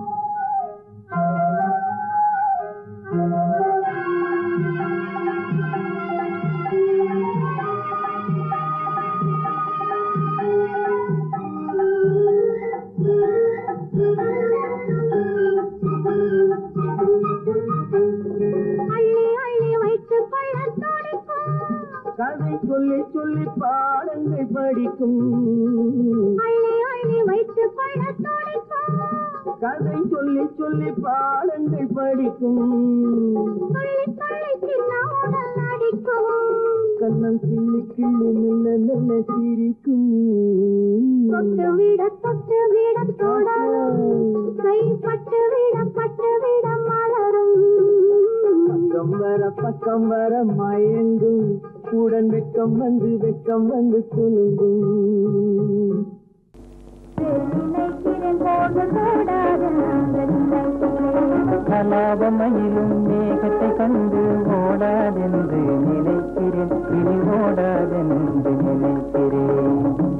அள்ளி அள்ளி வைத்து கொள்ள துடிக்கும் கதை சொல்லி சொல்லி பாடங்கள் படிக்கும் அள்ளி அள்ளி வைத்து கொள்ள துடிக்கும் கதை சொல்லி சொல்லி பாடங்கள் படிக்கும் துள்ளி துள்ளி சின்ன உடல் அடிக்கும் கண்ணம் கிள்ளி கிள்ளி மெல்ல மெல்ல சிரிக்கும் தொட்டு விட தொட்டு விட தொடரும் கை பட்டு விட பட்டு விட மலரும் பக்கம் வர பக்கம் வர மயங்கும் உடன் வெக்கம் வந்து வெக்கம் வந்து குலுங்கும் நினைக்கிறேன் போக கூடாது கலாபமயிலும் மேகத்தை கண்டு ஓடாதென்று நினைக்கிறேன் இனி ஓடாதென்று நினைக்கிறேன்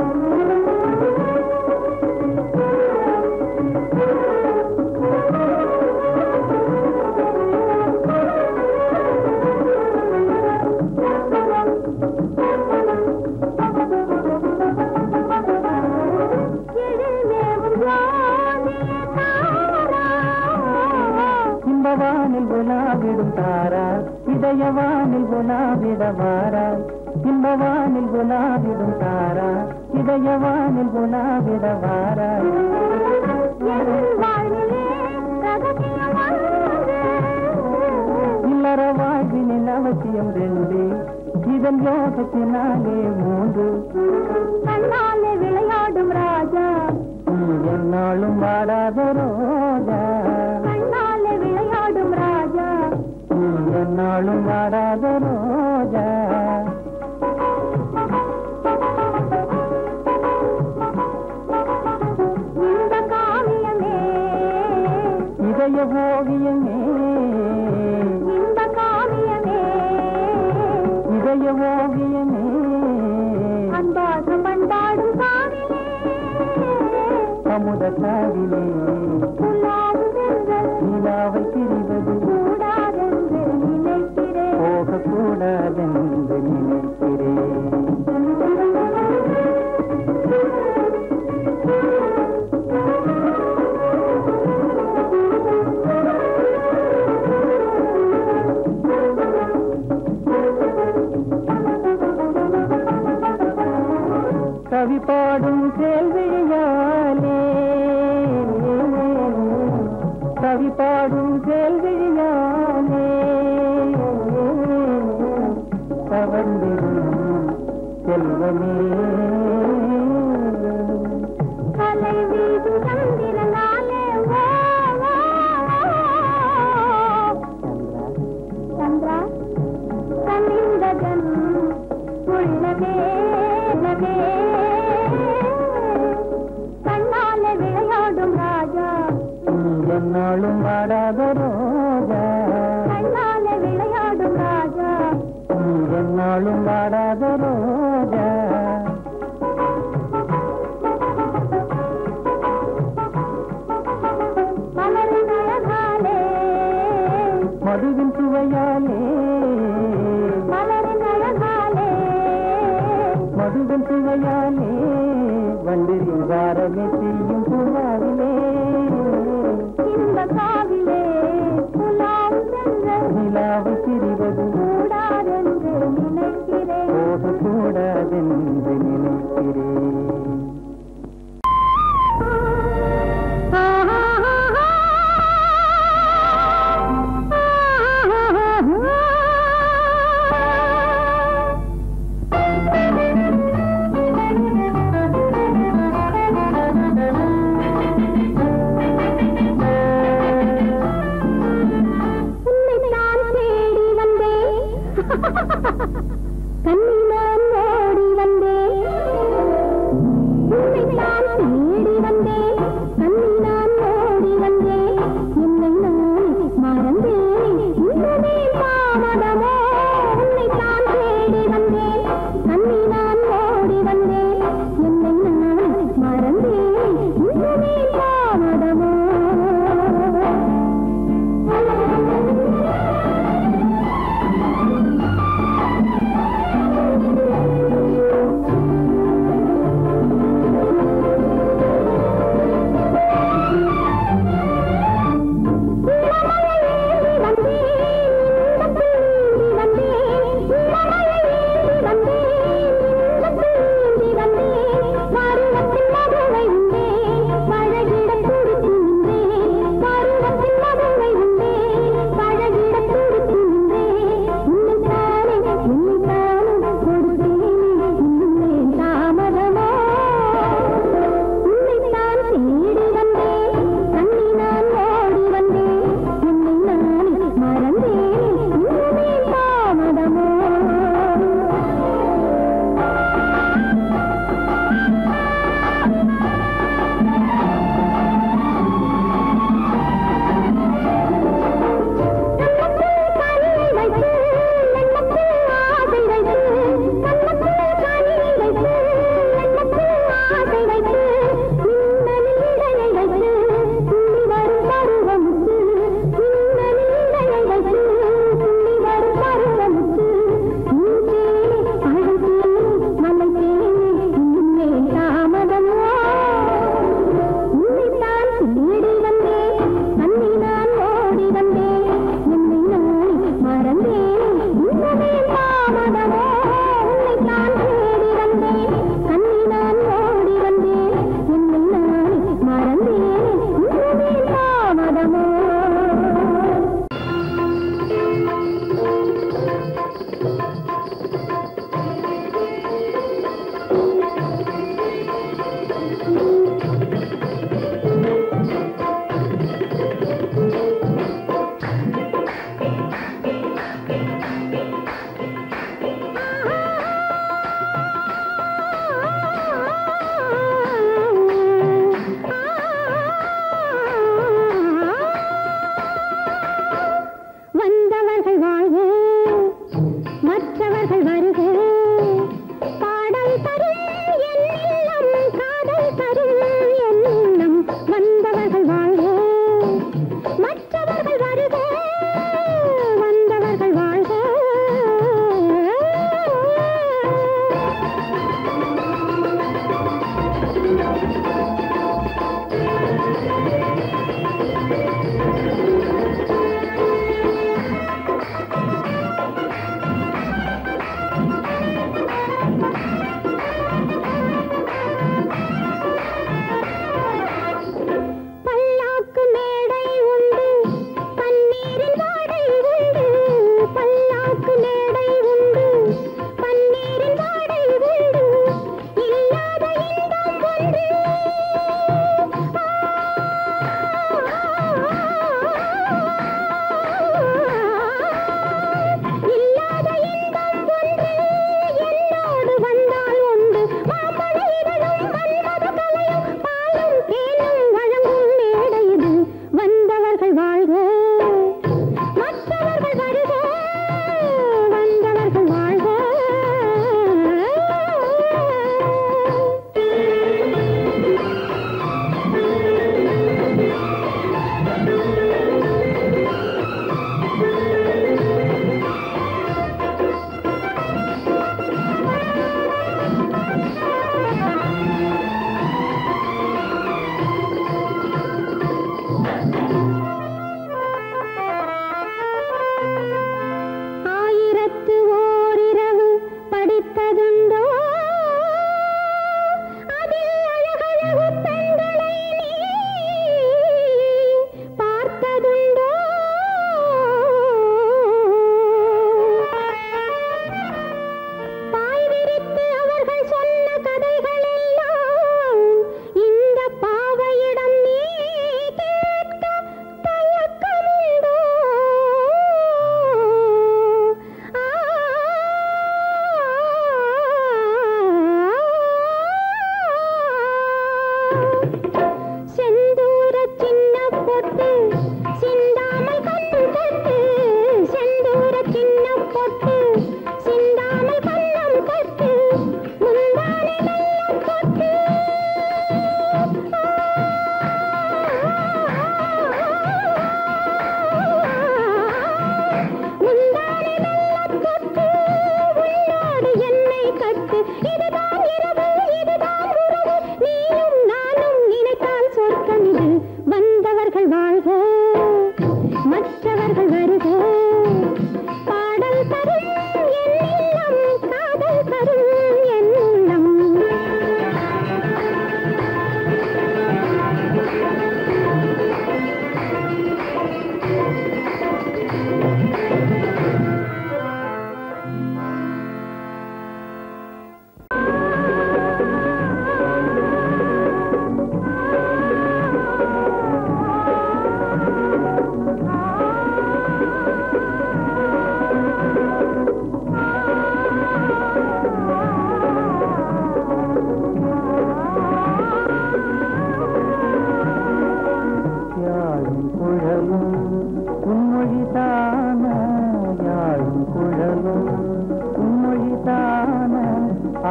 இன்பவானில் உலாவிடும் தாராய் இதயவானில் உலாவிட வாராய் இன்பவானில் உலாவிடும் தாராய் இதயவானில் உலாவிட வாராய் இல்லற வாழ்வினில் அவசியம் ரெண்டு இதன் யோகத்தினாலே மூன்று கண்ணாலே விளையாடும் ராஜா நீ என்னாலும் வாடாத ரோஜா கண்ணாலே விளையாடும் ராஜா நீ என்னாலும் வாடாத ரோஜா இந்த காவியமே இதய ஓவியமே இந்த காவியமே இதய ஓவியமே அன்பாக பண்பாடும் காவிலே அமுத காவிலே புல்லாவுதென்றல் நிலாவை பிரிவது கூடாதென்று நினைக்கிறேன் போகக்கூடாதென்று நினைக்கிறேன் கவி பாடும் கேள்வியாலே கவி பாடும் கேள்வியாலே கவர்ந்திடும் செல்வமே கலை வீடு சந்திரனாலே வா, வா, வா. சந்திரா கனிந்தகன் உள்ளமே உள்ளமே. கண்ணாலே விளையாடும் ராஜா நீ என்னாலும் வாடாத ரோஜா கண்ணாலே விளையாடும் ராஜா நீ என்னாலும் வாடாத ரோஜா வாரமே செய்யும் புறாவிலே இந்த காவிலே புலாம் சென்ற நிலாவை திரிவது கூடாதென்று நினைக்கிறேன் போகக்கூடாதென்று நினைக்கிறேன் ஆ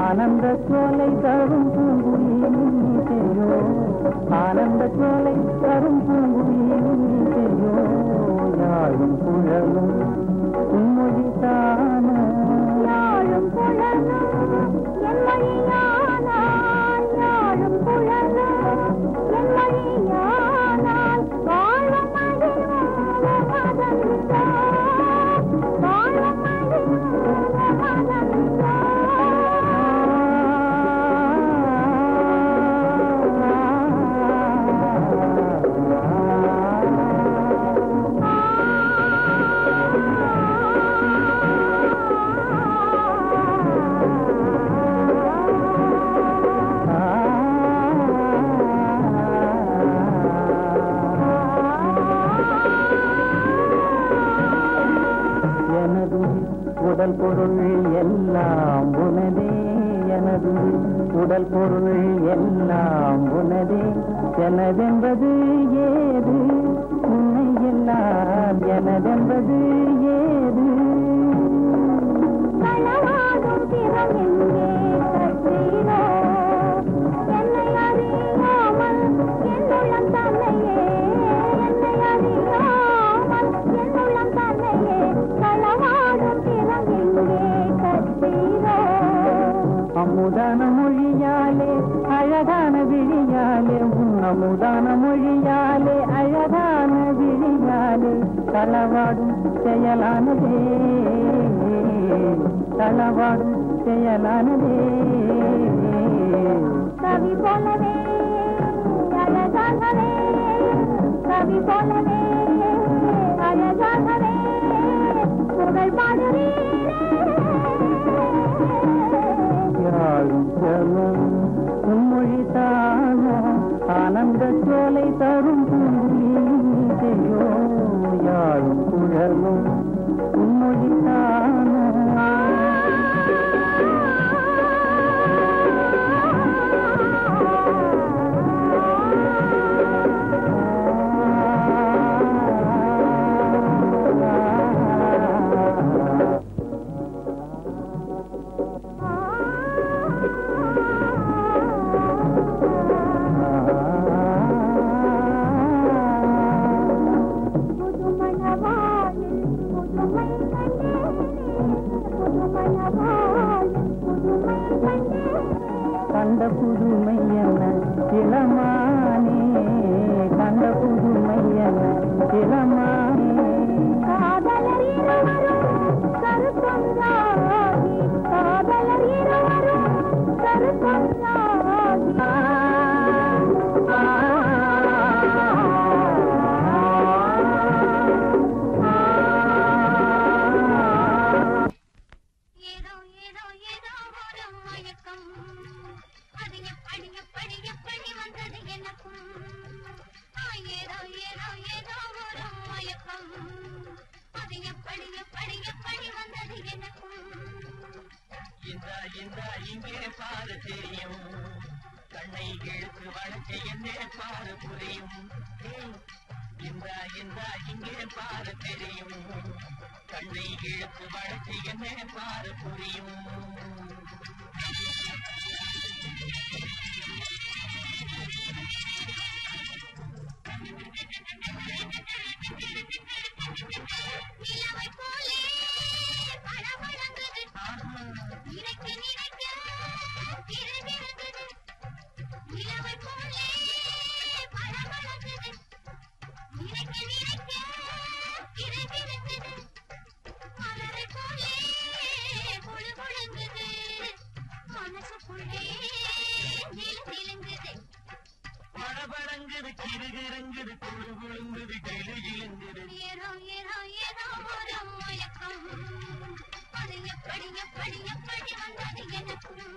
ஆனந்த சோலை தரும் பூங்குயிலையோ ஆனந்த சோலை தரும் பூங்குயிலையோ யாழும் குழலும் உன்மொழி தானோ யாழும் குழலும் என் மொழியானால் யாழும் குழலும் என் மொழியானால் வாழும் மகிழ்வும் மதந்தா வாழும் மகிழ்வும் மதந்தா எனது உடல் பொருள் எல்லாம் உனதே எனது உடல் பொருள் எல்லாம் உனதே எனதென்பது ஏது உன்னை எல்லாம் எனதென்பது ஏது களவாடும் திறம் எங்கே கற்றீரோ என்னை அறியாமல் என்னுள்ளம் தன்னையே என்னை அறியாமல் என்னுள்ளம் தன்னையே களவாடும் திறம் எங்கே கற்றீரோ அமுதான மொழியாலே அழகான விழியாலே உன் அமுதான மொழியாலே அழகான விழியாலே களவாடும் செயலானதே களவாடும் செயலானதே கவி போலவே அழகாகவே கவி போலவே அழகாகவே புகழ் பாடுறீரே யாழும் செல்லும் உன்மொழி தானோ ஆனந்த சோலை தரும் பூங்குயிலையோ யாழும் குழலும் உன்மொழி தானோ புதுமணவாழில் புதுமை கண்டேனே புதுமணவாழில் புதுமை கண்டேனே கண்ட புதுமை என்ன இளமானே கண்ட புதுமை என்ன இளமானே காதலர் இருவரும் கருத்தொன்றாகி காதலர் இருவரும் கருத்தொன்றாகி ஏதோ ஏதோ ஏதோ ஒரு மயக்கம் அது எப்படி எப்படி எப்படி வந்தது எனக்கும் ஆ, ஏதோ ஏதோ ஏதோ ஒரு மயக்கம் அது எப்படி எப்படி எப்படி வந்தது எனக்கும் இந்த இந்த இங்கே பாரு தெரியும் கண்ணை இழுத்து வளர்க்க என்ன பாரு புரியும் ஹம். இந்த இந்த இங்கே பாரு தெரியும் கண்ணை இழுத்து வளர்க்க என்ன பாரு புரியும் நிலவை போலே படபடங்குது நினைக்க நினைக்க திரவிருக்குது நிலவை போலே படபடங்குது நினைக்க நினைக்க திரவிருக்குது மலரை போலே பொழு பொழுங்குது மனசுக்குள்ளே நில நிலங்குது படபடங்குது கிருகிருங்குது குழு குழுங்குது கிளு கிழுங்குது ஏதோ ஏதோ ஏதோ ஒரு மயக்கம் அது எப்படி எப்படி எப்படி வந்தது எனக்கும்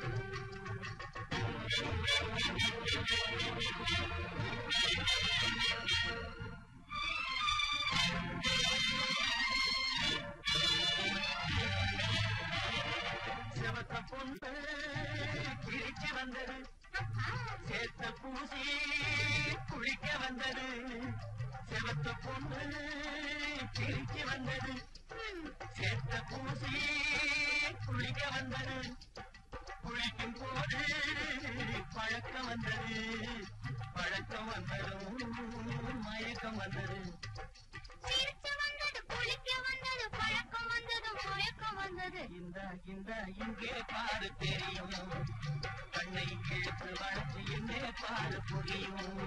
சிவத்த பொண்ணு கிழிச்சு வந்தது சேர்த்த பூசி குளிக்க வந்தது செவத்த பொண்ணு கிழிச்சு வந்தது சேர்த்த பூசி குளிக்க வந்தது குளிக்கும் போது பழக்கம் வந்தது பழக்கம் வந்ததும் மயக்கம் வந்தது சிரிச்சு வந்தது குளிக்க வந்தது பழக்கம் வந்தது மயக்கம் வந்தது இந்த இந்த இங்கே பாரு தெரியும் கண்ணை இழுத்து வளர்ச்சி எங்கே பாரு புரியும்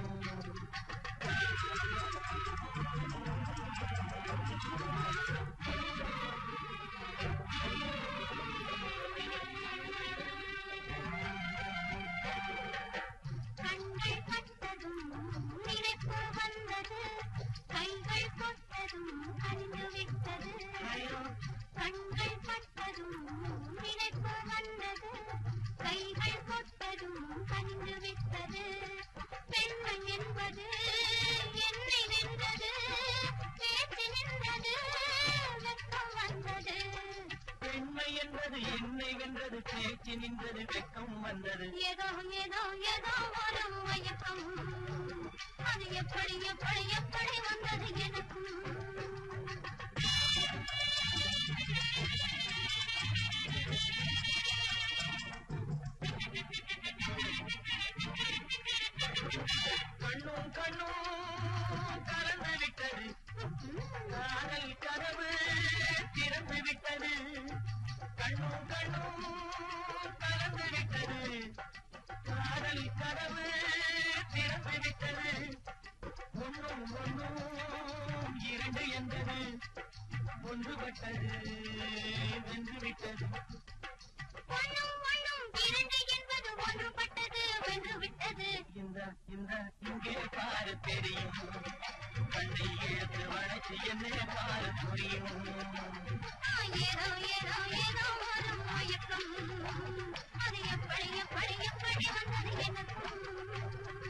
கண்கள் பட்டதும் நினைப்பு வந்தது கைகள் கொட்டதும் கண்டு விட்டது கண்கள் பட்டதும் நினைப்பு வந்தது கைகள் கொட்டதும் கண்டு விட்டது பெண்மை என்பது என்னை வென்றது பேச்சு நின்றது வெட்கம் வந்தது பெண்மை என்பது என்னை வென்றது பேச்சு நின்றது வெக்கம் வந்தது ஏதோ ஏதோ ஏதோ ஒரு மயக்கம் அது எப்படி எப்படி எப்படி வந்தது எனக்கும் கண்ணும் கண்ணும் கலந்து விட்டது காதல் கதவு திறந்து விட்டது கண்ணும் கண்ணும் கலந்து விட்டது காதல் கதவு திறந்து விட்டது ஒன்றும் ஒன்றும் இரண்டு என்பது ஒன்றுபட்டது வென்று விட்டது ஒண்ணும் ஒண்ணும் இரண்டு என்பது ஒன்றுபட்டது வென்று விட்டது இந்த இந்த இங்கே பாரு தெரியும் கண்ணை இழுத்து வளைச்சு என்ன பாரு புரியும் ஆ, ஏதோ ஏதோ ஏதோ ஒரு மயக்கம் அது எப்படி எப்படி எப்படி வந்தது எனக்கும்